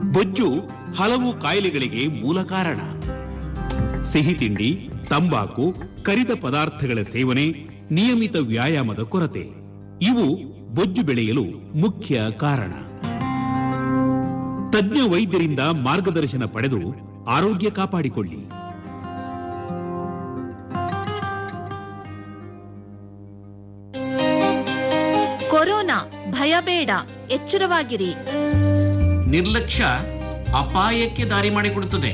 ಬೊಜ್ಜು ಹಲವು ಕಾಯಿಲೆಗಳಿಗೆ ಮೂಲ ಕಾರಣ ಸಿಹಿ ತಿಂಡಿ ತಂಬಾಕು ಕರಿದ ಪದಾರ್ಥಗಳ ಸೇವನೆ ನಿಯಮಿತ ವ್ಯಾಯಾಮದ ಕೊರತೆ ಇವು ಬೊಜ್ಜು ಬೆಳೆಯಲು ಮುಖ್ಯ ಕಾರಣ ತಜ್ಞ ವೈದ್ಯರಿಂದ ಮಾರ್ಗದರ್ಶನ ಪಡೆದು ಆರೋಗ್ಯ ಕಾಪಾಡಿಕೊಳ್ಳಿ ಕೊರೋನಾ ಭಯ ಬೇಡ ಎಚ್ಚರವಾಗಿರಿ ನಿರ್ಲಕ್ಷ್ಯ ಅಪಾಯಕ್ಕೆ ದಾರಿ ಮಾಡಿಕೊಡುತ್ತದೆ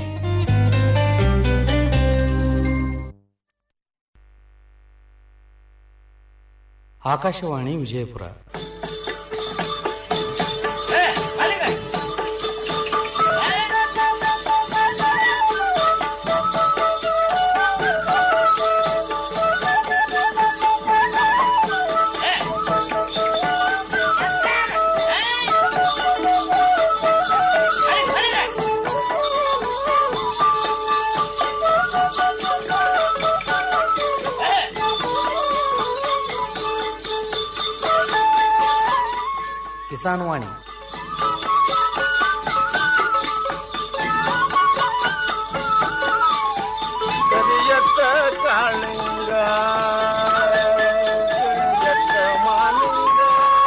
ಆಕಾಶವಾಣಿ ವಿಜಯಪುರ ಕಿಸಾನ್ ವಾಣಿ ಕರಿಯತ್ತ ಕಾಳಿಂಗ ಕರಿಯತ್ತ ಮಾಲಿಂಗ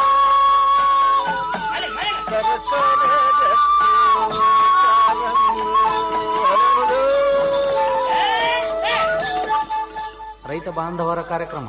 ಸರಸರ ರಕ್ತಿ ಕಾಲಂಗಿ ಹರಡು. ರೈತ ಬಾಂಧವರ ಕಾರ್ಯಕ್ರಮ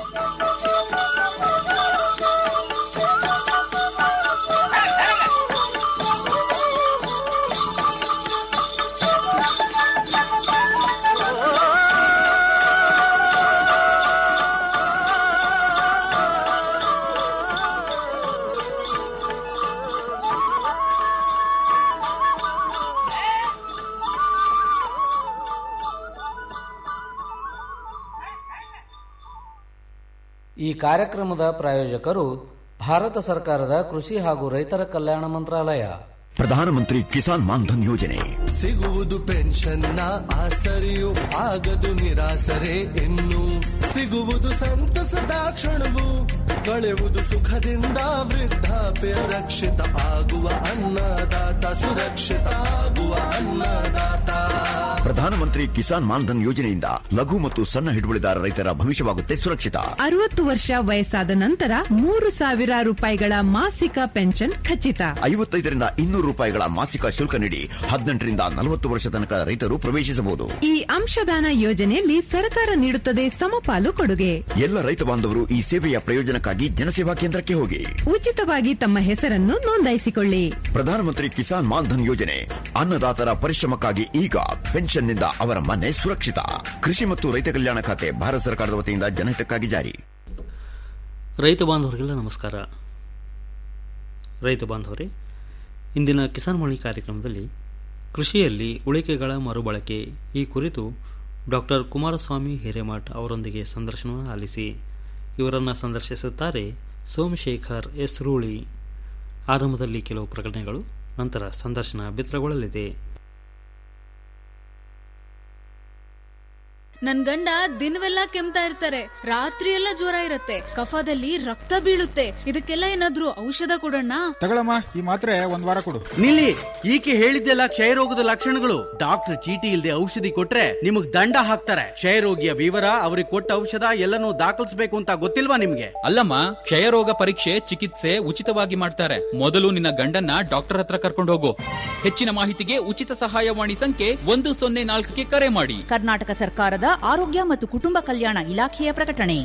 ಈ ಕಾರ್ಯಕ್ರಮದ ಪ್ರಾಯೋಜಕರು ಭಾರತ ಸರ್ಕಾರದ ಕೃಷಿ ಹಾಗೂ ರೈತರ ಕಲ್ಯಾಣ ಮಂತ್ರಾಲಯ ಪ್ರಧಾನಮಂತ್ರಿ ಕಿಸಾನ್ ಮಾನ್ಧನ್ ಯೋಜನೆ ಸಿಗುವುದು ಪೆನ್ಷನ್ನ ಆಸರೆಯು ಆಗದು ನಿರಾಸರೆ ಇನ್ನು ಸಿಗುವುದು ಸಂತಸದ ಕ್ಷಣವು ಕಳೆಯುವುದು ಸುಖದಿಂದ ವೃದ್ಧಾಪ್ಯ ರಕ್ಷಿತ ಆಗುವ ಅನ್ನದಾತ ಸುರಕ್ಷಿತ ಆಗುವ ಅನ್ನದಾತ ಪ್ರಧಾನಮಂತ್ರಿ ಕಿಸಾನ್ ಮಾನ್ಧನ್ ಯೋಜನೆಯಿಂದ ಲಘು ಮತ್ತು ಸಣ್ಣ ಹಿಡುವಳಿದಾರ ರೈತರ ಭವಿಷ್ಯವಾಗುತ್ತೆ ಸುರಕ್ಷಿತ ಅರವತ್ತು ವರ್ಷ ವಯಸ್ಸಾದ ನಂತರ ಮೂರು ಸಾವಿರ ರೂಪಾಯಿಗಳ ಮಾಸಿಕ ಪೆನ್ಷನ್ ಖಚಿತ ಐವತ್ತೈದರಿಂದ ಇನ್ನೂರು ರೂಪಾಯಿಗಳ ಮಾಸಿಕ ಶುಲ್ಕ ನೀಡಿ ಹದಿನೆಂಟರಿಂದ ನಲವತ್ತು ವರ್ಷ ತನಕ ರೈತರು ಪ್ರವೇಶಿಸಬಹುದು ಈ ಅಂಶದಾನ ಯೋಜನೆಯಲ್ಲಿ ಸರ್ಕಾರ ನೀಡುತ್ತದೆ ಸಮಪಾಲು ಕೊಡುಗೆ ಎಲ್ಲ ರೈತ ಬಾಂಧವರು ಈ ಸೇವೆಯ ಪ್ರಯೋಜನಕ್ಕಾಗಿ ಜನಸೇವಾ ಕೇಂದ್ರಕ್ಕೆ ಹೋಗಿ ಉಚಿತವಾಗಿ ತಮ್ಮ ಹೆಸರನ್ನು ನೋಂದಾಯಿಸಿಕೊಳ್ಳಿ ಪ್ರಧಾನಮಂತ್ರಿ ಕಿಸಾನ್ ಮಾನ್ಧನ್ ಯೋಜನೆ ಅನ್ನದಾತರ ಪರಿಶ್ರಮಕ್ಕಾಗಿ ಈಗ ಪೆನ್ಷನ್ನಿಂದ ಅವರ ಮನೆ ಸುರಕ್ಷಿತ ಕೃಷಿ ಮತ್ತು ರೈತ ಕಲ್ಯಾಣ ಖಾತೆ ಭಾರತ ಸರ್ಕಾರದ ವತಿಯಿಂದ ಜನಹಿತಕ್ಕಾಗಿ ಜಾರಿ ರೈತ ಬಾಂಧವರಿಗೆಲ್ಲ ನಮಸ್ಕಾರ ರೈತ ಬಾಂಧವರೇ ಇಂದಿನ ಕಿಸಾನ್ ಮಣಿ ಕಾರ್ಯಕ್ರಮದಲ್ಲಿ ಕೃಷಿಯಲ್ಲಿ ಉಳಿಕೆಗಳ ಮರುಬಳಕೆ ಈ ಕುರಿತು ಡಾಕ್ಟರ್ ಕುಮಾರಸ್ವಾಮಿ ಹಿರೇಮಠ್ ಅವರೊಂದಿಗೆ ಸಂದರ್ಶನವನ್ನು ಆಲಿಸಿ ಇವರನ್ನು ಸಂದರ್ಶಿಸುತ್ತಾರೆ ಸೋಮಶೇಖರ್ ಎಸ್ ರೂಳಿ ಆರಂಭದಲ್ಲಿ ಕೆಲವು ಪ್ರಕಟಣೆಗಳು ನಂತರ ಸಂದರ್ಶನ ಬಿತ್ತರಗೊಳ್ಳಲಿದೆ ನನ್ ಗಂಡ ದಿನವೆಲ್ಲ ಕೆಮ್ತಾ ಇರ್ತಾರೆ ರಾತ್ರಿ ಎಲ್ಲ ಜ್ವರ ಇರತ್ತೆ ಕಫದಲ್ಲಿ ರಕ್ತ ಬೀಳುತ್ತೆ ಇದಕ್ಕೆಲ್ಲ ಏನಾದ್ರೂ ಔಷಧ ಕೊಡೋಣ ತಗೊಳಮ್ಮ ಈ ಮಾತ್ರೆ ಒಂದ್ ವಾರ ಕೊಡು ನಿಲ್ಲಿ ಈಕೆ ಹೇಳಿದ್ದೆಲ್ಲ ಕ್ಷಯರೋಗದ ಲಕ್ಷಣಗಳು ಡಾಕ್ಟರ್ ಚೀಟಿ ಇಲ್ಲದೆ ಔಷಧಿ ಕೊಟ್ರೆ ನಿಮಗ್ ದಂಡ ಹಾಕ್ತಾರೆ ಕ್ಷಯರೋಗಿಯ ವಿವರ ಅವ್ರಿಗೆ ಕೊಟ್ಟ ಔಷಧ ಎಲ್ಲನೂ ದಾಖಲಿಸಬೇಕು ಅಂತ ಗೊತ್ತಿಲ್ವಾ ನಿಮ್ಗೆ ಅಲ್ಲಮ್ಮ ಕ್ಷಯರೋಗ ಪರೀಕ್ಷೆ ಚಿಕಿತ್ಸೆ ಉಚಿತವಾಗಿ ಮಾಡ್ತಾರೆ ಮೊದಲು ನಿನ್ನ ಗಂಡನ್ನ ಡಾಕ್ಟರ್ ಹತ್ರ ಕರ್ಕೊಂಡು ಹೋಗು ಹೆಚ್ಚಿನ ಮಾಹಿತಿಗೆ ಉಚಿತ ಸಹಾಯವಾಣಿ ಸಂಖ್ಯೆ ಒಂದು ಸೊನ್ನೆ ನಾಲ್ಕಕ್ಕೆ ಕರೆ ಮಾಡಿ ಕರ್ನಾಟಕ ಸರ್ಕಾರದ ಆರೋಗ್ಯ ಮತ್ತು ಕುಟುಂಬ ಕಲ್ಯಾಣ ಇಲಾಖೆಯ ಪ್ರಕಟಣೆ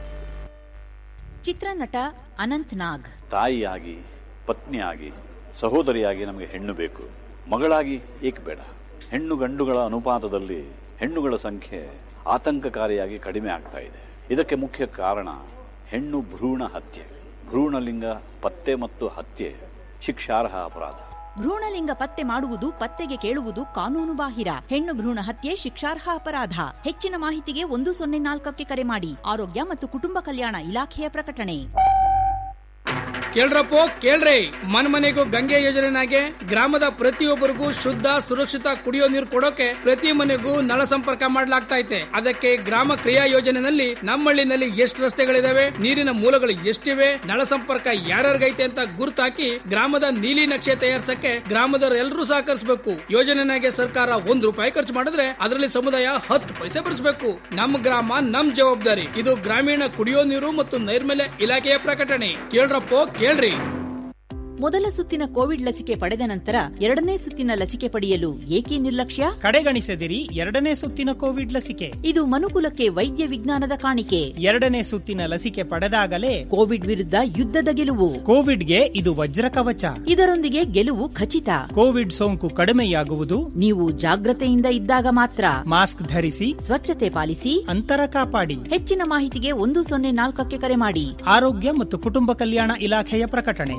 ಚಿತ್ರನಟ ಅನಂತ್ ನಾಗ್ ತಾಯಿಯಾಗಿ ಪತ್ನಿಯಾಗಿ ಸಹೋದರಿಯಾಗಿ ನಮಗೆ ಹೆಣ್ಣು ಬೇಕು ಮಗಳಾಗಿ ಏಕೆ ಬೇಡ ಹೆಣ್ಣು ಗಂಡುಗಳ ಅನುಪಾತದಲ್ಲಿ ಹೆಣ್ಣುಗಳ ಸಂಖ್ಯೆ ಆತಂಕಕಾರಿಯಾಗಿ ಕಡಿಮೆ ಆಗ್ತಾ ಇದೆ ಇದಕ್ಕೆ ಮುಖ್ಯ ಕಾರಣ ಹೆಣ್ಣು ಭ್ರೂಣ ಹತ್ಯೆ ಭ್ರೂಣಲಿಂಗ ಪತ್ತೆ ಮತ್ತು ಹತ್ಯೆ ಶಿಕ್ಷಾರ್ಹ ಅಪರಾಧ ಭ್ರೂಣಲಿಂಗ ಪತ್ತೆ ಮಾಡುವುದು ಪತ್ತೆಗೆ ಕೇಳುವುದು ಕಾನೂನು ಬಾಹಿರ ಹೆಣ್ಣು ಭ್ರೂಣ ಹತ್ಯೆ ಶಿಕ್ಷಾರ್ಹ ಅಪರಾಧ ಹೆಚ್ಚಿನ ಮಾಹಿತಿಗೆ ಒಂದು ಸೊನ್ನೆ ನಾಲ್ಕಕ್ಕೆ ಕರೆ ಮಾಡಿ ಆರೋಗ್ಯ ಮತ್ತು ಕುಟುಂಬ ಕಲ್ಯಾಣ ಇಲಾಖೆಯ ಪ್ರಕಟಣೆ ಕೇಳ್ರಪ್ಪೋ ಕೇಳ್ರಿ ಮನ್ ಮನೆಗೂ ಗಂಗೆ ಯೋಜನೆನಾಗೆ ಗ್ರಾಮದ ಪ್ರತಿಯೊಬ್ಬರಿಗೂ ಶುದ್ಧ ಸುರಕ್ಷಿತ ಕುಡಿಯೋ ನೀರು ಕೊಡೋಕೆ ಪ್ರತಿ ಮನೆಗೂ ನಳ ಸಂಪರ್ಕ ಮಾಡ್ಲಾಗ್ತೈತೆ ಅದಕ್ಕೆ ಗ್ರಾಮ ಕ್ರಿಯಾ ಯೋಜನೆನಲ್ಲಿ ನಮ್ಮಳ್ಳಿನಲ್ಲಿ ಎಷ್ಟು ರಸ್ತೆಗಳಿದಾವೆ ನೀರಿನ ಮೂಲಗಳು ಎಷ್ಟಿವೆ ನಳ ಸಂಪರ್ಕ ಯಾರ್ಯಾರಿಗೈತೆ ಅಂತ ಗುರ್ತಾಕಿ ಗ್ರಾಮದ ನೀಲಿ ನಕ್ಷೆ ತಯಾರಿಸಕ್ಕೆ ಗ್ರಾಮದವರೆಲ್ಲರೂ ಸಹಕರಿಸಬೇಕು ಯೋಜನೆನಾಗೆ ಸರ್ಕಾರ ಒಂದ್ ರೂಪಾಯಿ ಖರ್ಚು ಮಾಡಿದ್ರೆ ಅದರಲ್ಲಿ ಸಮುದಾಯ ಹತ್ತು ಪೈಸೆ ಭರಿಸಬೇಕು ನಮ್ಮ ಗ್ರಾಮ ನಮ್ ಜವಾಬ್ದಾರಿ ಇದು ಗ್ರಾಮೀಣ ಕುಡಿಯೋ ನೀರು ಮತ್ತು ನೈರ್ಮಲ್ಯ ಇಲಾಖೆಯ ಪ್ರಕಟಣೆ ಕೇಳ್ರಪ್ಪೋ ಕೇಳ್ರಿ ಮೊದಲ ಸುತ್ತಿನ ಕೋವಿಡ್ ಲಸಿಕೆ ಪಡೆದ ನಂತರ ಎರಡನೇ ಸುತ್ತಿನ ಲಸಿಕೆ ಪಡೆಯಲು ಏಕೆ ನಿರ್ಲಕ್ಷ್ಯ ಕಡೆಗಣಿಸದಿರಿ ಎರಡನೇ ಸುತ್ತಿನ ಕೋವಿಡ್ ಲಸಿಕೆ ಇದು ಮನುಕುಲಕ್ಕೆ ವೈದ್ಯ ವಿಜ್ಞಾನದ ಕಾಣಿಕೆ ಎರಡನೇ ಸುತ್ತಿನ ಲಸಿಕೆ ಪಡೆದಾಗಲೇ ಕೋವಿಡ್ ವಿರುದ್ಧ ಯುದ್ಧದ ಗೆಲುವು ಕೋವಿಡ್ಗೆ ಇದು ವಜ್ರ ಕವಚ ಇದರೊಂದಿಗೆ ಗೆಲುವು ಖಚಿತ ಕೋವಿಡ್ ಸೋಂಕು ಕಡಿಮೆಯಾಗುವುದು ನೀವು ಜಾಗ್ರತೆಯಿಂದ ಇದ್ದಾಗ ಮಾತ್ರ ಮಾಸ್ಕ್ ಧರಿಸಿ ಸ್ವಚ್ಛತೆ ಪಾಲಿಸಿ ಅಂತರ ಕಾಪಾಡಿ ಹೆಚ್ಚಿನ ಮಾಹಿತಿಗೆ ಒಂದು ಸೊನ್ನೆ ನಾಲ್ಕಕ್ಕೆ ಕರೆ ಮಾಡಿ ಆರೋಗ್ಯ ಮತ್ತು ಕುಟುಂಬ ಕಲ್ಯಾಣ ಇಲಾಖೆಯ ಪ್ರಕಟಣೆ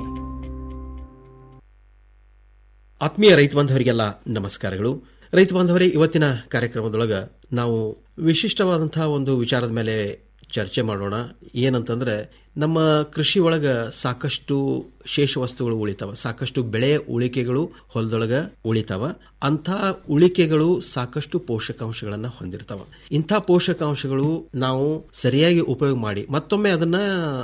ಆತ್ಮೀಯ ರೈತ ಬಾಂಧವರಿಗೆಲ್ಲ ನಮಸ್ಕಾರಗಳು ರೈತ ಬಾಂಧವರೇ ಇವತ್ತಿನ ಕಾರ್ಯಕ್ರಮದೊಳಗ ನಾವು ವಿಶಿಷ್ಟವಾದಂತಹ ಒಂದು ವಿಚಾರದ ಮೇಲೆ ಚರ್ಚೆ ಮಾಡೋಣ ಏನಂತಂದ್ರೆ ನಮ್ಮ ಕೃಷಿ ಒಳಗ ಸಾಕಷ್ಟು ಶೇಷ ವಸ್ತುಗಳು ಉಳಿತಾವ ಸಾಕಷ್ಟು ಬೆಳೆ ಉಳಿಕೆಗಳು ಹೊಲದೊಳಗ ಉಳಿತಾವ ಅಂಥ ಉಳಿಕೆಗಳು ಸಾಕಷ್ಟು ಪೋಷಕಾಂಶಗಳನ್ನ ಹೊಂದಿರ್ತಾವ ಇಂಥ ಪೋಷಕಾಂಶಗಳು ನಾವು ಸರಿಯಾಗಿ ಉಪಯೋಗ ಮಾಡಿ ಮತ್ತೊಮ್ಮೆ ಅದನ್ನ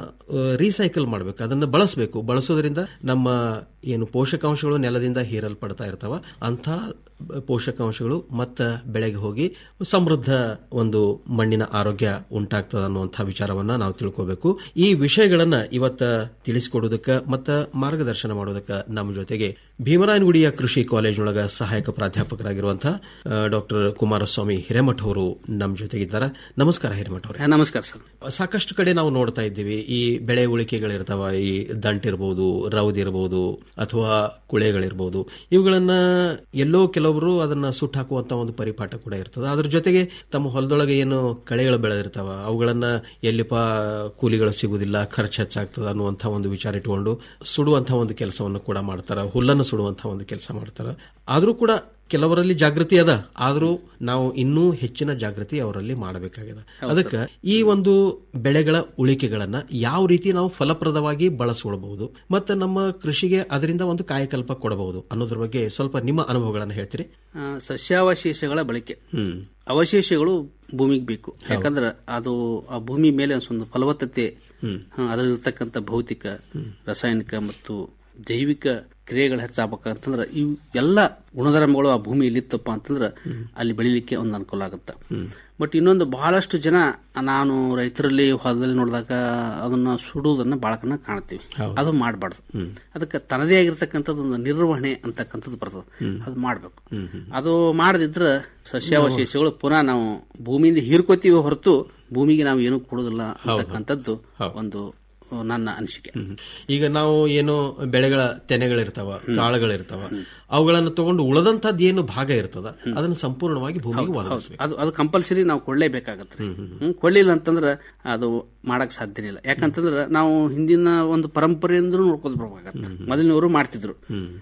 ರೀಸೈಕಲ್ ಮಾಡಬೇಕು ಅದನ್ನ ಬಳಸಬೇಕು ಬಳಸೋದ್ರಿಂದ ನಮ್ಮ ಏನು ಪೋಷಕಾಂಶಗಳು ನೆಲದಿಂದ ಹೀರಲ್ಪಡ್ತಾ ಇರ್ತಾವ ಅಂಥ ಪೋಷಕಾಂಶಗಳು ಮತ್ತ ಬೆಳೆಗೆ ಹೋಗಿ ಸಮೃದ್ಧ ಒಂದು ಮಣ್ಣಿನ ಆರೋಗ್ಯ ಉಂಟಾಗ್ತದ ಅನ್ನುವಂಥ ವಿಚಾರವನ್ನ ನಾವು ತಿಳ್ಕೋಬೇಕು ಈ ವಿಷಯಗಳನ್ನ ಇವತ್ತ ತಿಳಿಸಿಕೊಡೋದಕ್ಕ ಮತ್ತ ಮಾರ್ಗದರ್ಶನ ಮಾಡೋದಕ್ಕ ನಮ್ಮ ಜೊತೆಗೆ ಭೀಮರಾಯನಗುಡಿಯ ಕೃಷಿ ಕಾಲೇಜಿನೊಳಗ ಸಹಾಯಕ ಪ್ರಾಧ್ಯಾಪಕರಾಗಿರುವಂತಹ ಡಾಕ್ಟರ್ ಕುಮಾರಸ್ವಾಮಿ ಹಿರೇಮಠ ಅವರು ನಮ್ಮ ಜೊತೆಗಿದ್ದಾರೆ ನಮಸ್ಕಾರ ಹಿರೇಮಠ ಅವರೇ ನಮಸ್ಕಾರ ಸರ್ ಸಾಕಷ್ಟು ಕಡೆ ನಾವು ನೋಡ್ತಾ ಇದ್ದೀವಿ ಈ ಬೆಳೆ ಉಳಿಕೆಗಳಿರ್ತಾವ ಈ ದಂಟಿರ್ಬೋದು ರೌದಿರ್ಬೋದು ಅಥವಾ ಕುಳೆಗಳಿರ್ಬೋದು ಇವುಗಳನ್ನ ಎಲ್ಲೋ ಕೆಲವರು ಅದನ್ನ ಸುಟ್ಟು ಹಾಕುವಂತ ಒಂದು ಪರಿಪಾಠ ಕೂಡ ಇರ್ತದೆ ಅದ್ರ ಜೊತೆಗೆ ತಮ್ಮ ಹೊಲದೊಳಗೆ ಏನು ಕಳೆಗಳು ಬೆಳೆದಿರ್ತಾವ ಅವುಗಳನ್ನ ಎಲ್ಲಿಪ ಕೂಲಿಗಳು ಸಿಗುದಿಲ್ಲ ಖರ್ಚು ಹೆಚ್ಚಾಗ್ತದ ಅನ್ನುವಂಥ ಒಂದು ವಿಚಾರ ಇಟ್ಕೊಂಡು ಸುಡುವಂತಹ ಒಂದು ಕೆಲಸವನ್ನು ಕೂಡ ಮಾಡ್ತಾರ ಹುಲ್ಲನ್ನು ಸುಡುವಂತಹ ಒಂದು ಕೆಲಸ ಮಾಡ್ತಾರ ಆದ್ರೂ ಕೂಡ ಕೆಲವರಲ್ಲಿ ಜಾಗೃತಿ ಅದ ಆದ್ರೂ ನಾವು ಇನ್ನೂ ಹೆಚ್ಚಿನ ಜಾಗೃತಿ ಅವರಲ್ಲಿ ಮಾಡಬೇಕಾಗಿದೆ ಅದಕ್ಕೆ ಈ ಒಂದು ಬೆಳೆಗಳ ಉಳಿಕೆಗಳನ್ನ ಯಾವ ರೀತಿ ನಾವು ಫಲಪ್ರದವಾಗಿ ಬಳಸಿಕೊಳ್ಳಬಹುದು ಮತ್ತೆ ನಮ್ಮ ಕೃಷಿಗೆ ಅದರಿಂದ ಒಂದು ಕಾಯಕಲ್ಪ ಕೊಡಬಹುದು ಅನ್ನೋದ್ರ ಬಗ್ಗೆ ಸ್ವಲ್ಪ ನಿಮ್ಮ ಅನುಭವಗಳನ್ನು ಹೇಳ್ತೀರಿ ಆ, ಸಸ್ಯಾವಶೇಷಗಳ ಬಳಕೆ ಅವಶೇಷಗಳು ಭೂಮಿಗೆ ಬೇಕು ಯಾಕಂದ್ರೆ ಅದು ಆ ಭೂಮಿ ಮೇಲೆ ಒಂದು ಫಲವತ್ತತೆ ಆ, ಅದರಲ್ಲಿರ್ತಕ್ಕಂಥ ಭೌತಿಕ ರಾಸಾಯನಿಕ ಮತ್ತು ಜೈವಿಕ ಕ್ರಿಯೆಗಳು ಹೆಚ್ಚಾಗಬೇಕಂತಂದ್ರೆ ಇವು ಎಲ್ಲ ಗುಣಧರ್ಮಗಳು ಆ ಭೂಮಿಯಲ್ಲಿ ಇತ್ತಪ್ಪ ಅಂತಂದ್ರೆ ಅಲ್ಲಿ ಬೆಳಿಲಿಕ್ಕೆ ಒಂದು ಅನುಕೂಲ ಆಗುತ್ತೆ ಬಟ್ ಇನ್ನೊಂದು ಬಹಳಷ್ಟು ಜನ ನಾನು ರೈತರಲ್ಲಿ ಹೊಲದಲ್ಲಿ ನೋಡಿದಾಗ ಅದನ್ನ ಸುಡುವುದನ್ನ ಬಾಳಕನ ಕಾಣ್ತೀವಿ ಅದು ಮಾಡಬಾರ್ದು ಅದಕ್ಕೆ ತನ್ನದೇ ಆಗಿರ್ತಕ್ಕಂಥದ್ದು ಒಂದು ನಿರ್ವಹಣೆ ಅಂತಕ್ಕಂಥದ್ದು ಬರ್ತದೆ ಅದು ಮಾಡಬೇಕು ಅದು ಮಾಡದಿದ್ರೆ ಸಸ್ಯಾವಶೇಷಗಳು ಪುನಃ ನಾವು ಭೂಮಿಯಿಂದ ಹೀರ್ಕೋತೀವಿ ಹೊರತು ಭೂಮಿಗೆ ನಾವು ಏನೂ ಕೊಡೋದಿಲ್ಲ ಅಂತಕ್ಕಂಥದ್ದು ಒಂದು ಆ, ನನ್ನ ಅನಿಸಿಕೆ ಈಗ ನಾವು ಏನು ಬೆಳೆಗಳ ತೆನೆಗಳಿರ್ತಾವ ಕಾಳುಗಳಿರ್ತಾವ ಅವುಗಳನ್ನು ತಗೊಂಡು ಉಳದಂತದ್ದು ಏನು ಭಾಗ ಇರ್ತದ ಅದನ್ನು ಸಂಪೂರ್ಣವಾಗಿ ಭೂಮಿಗೆ ಒದಗಿಸಬೇಕು ಅದು ಅದು ಕಂಪಲ್ಸರಿ ನಾವು ಕೊಳ್ಳೇಬೇಕಾಗತ್ತೆ ಹ್ಮ್ ಕೊಳ್ಳಿಲ್ಲ ಅಂತಂದ್ರೆ ಅದು ಮಾಡಕ್ ಸಾಧ್ಯನೇ ಇಲ್ಲ ಯಾಕಂತಂದ್ರೆ ನಾವು ಹಿಂದಿನ ಒಂದು ಪರಂಪರೆಯಿಂದ ನೋಡ್ಕೊಂಡು ಬರ್ಬೇಕಾಗತ್ತೆ ಮೊದಲಿನವರು ಮಾಡ್ತಿದ್ರು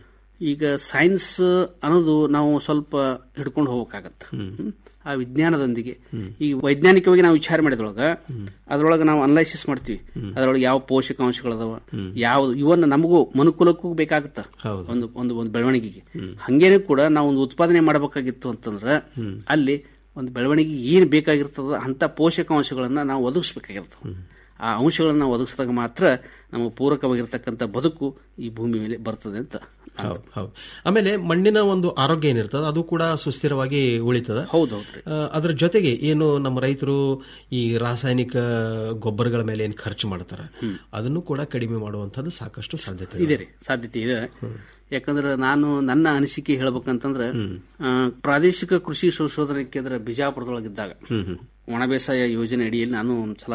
ಈಗ ಸೈನ್ಸ್ ಅನ್ನೋದು ನಾವು ಸ್ವಲ್ಪ ಹಿಡ್ಕೊಂಡು ಹೋಗ್ಬೇಕಾಗತ್ತೆ ಹ್ಮ್. ಆ ವಿಜ್ಞಾನದೊಂದಿಗೆ ಈಗ ವೈಜ್ಞಾನಿಕವಾಗಿ ನಾವು ವಿಚಾರ ಮಾಡಿದ್ರೊಳಗ ಅದ್ರೊಳಗೆ ನಾವು ಅನಲೈಸಿಸ್ ಮಾಡ್ತೀವಿ ಅದ್ರೊಳಗೆ ಯಾವ ಪೋಷಕಾಂಶಗಳದಾವ ಯಾವ್ದು ಇವನ್ನ ನಮಗೂ ಮನುಕುಲಕ್ಕೂ ಬೇಕಾಗುತ್ತ ಒಂದು ಒಂದು ಒಂದು ಬೆಳವಣಿಗೆಗೆ ಹಂಗೇನೆ ಕೂಡ ನಾವು ಒಂದು ಉತ್ಪಾದನೆ ಮಾಡಬೇಕಾಗಿತ್ತು ಅಂತಂದ್ರೆ ಅಲ್ಲಿ ಒಂದು ಬೆಳವಣಿಗೆ ಏನ್ ಬೇಕಾಗಿರ್ತದ ಅಂತ ಪೋಷಕಾಂಶಗಳನ್ನ ನಾವು ಒದಗಿಸ್ಬೇಕಾಗಿರ್ತದೆ ಆ ಅಂಶಗಳನ್ನ ನಾವು ಒದಗಿಸಿದಾಗ ಮಾತ್ರ ನಮಗೆ ಪೂರಕವಾಗಿರ್ತಕ್ಕಂಥ ಬದುಕು ಈ ಭೂಮಿ ಮೇಲೆ ಬರ್ತದೆ ಅಂತ ಹೌದು ಹೌದು ಆಮೇಲೆ ಮಣ್ಣಿನ ಒಂದು ಆರೋಗ್ಯ ಏನಿರ್ತದ ಅದು ಕೂಡ ಸುಸ್ಥಿರವಾಗಿ ಉಳಿತದ ಹೌದೌದ್ರಿ ಆ, ಅದ್ರ ಜೊತೆಗೆ ಏನು ನಮ್ಮ ರೈತರು ಈ ರಾಸಾಯನಿಕ ಗೊಬ್ಬರಗಳ ಮೇಲೆ ಏನು ಖರ್ಚು ಮಾಡ್ತಾರೆ ಅದನ್ನು ಕೂಡ ಕಡಿಮೆ ಮಾಡುವಂತದ್ದು ಸಾಕಷ್ಟು ಸಾಧ್ಯತೆ ಇದೆ ರೀ ಸಾಧ್ಯತೆ ಇದೆ ಯಾಕಂದ್ರೆ ನಾನು ನನ್ನ ಅನಿಸಿಕೆ ಹೇಳ್ಬೇಕಂತಂದ್ರೆ ಆ, ಪ್ರಾದೇಶಿಕ ಕೃಷಿ ಸಂಶೋಧನಾ ಕೇಂದ್ರ ಬಿಜಾಪುರದೊಳಗಿದ್ದಾಗ ಒಣ ಬೇಸಾಯ ಯೋಜನೆ ಅಡಿಯಲ್ಲಿ ನಾನು ಒಂದ್ಸಲ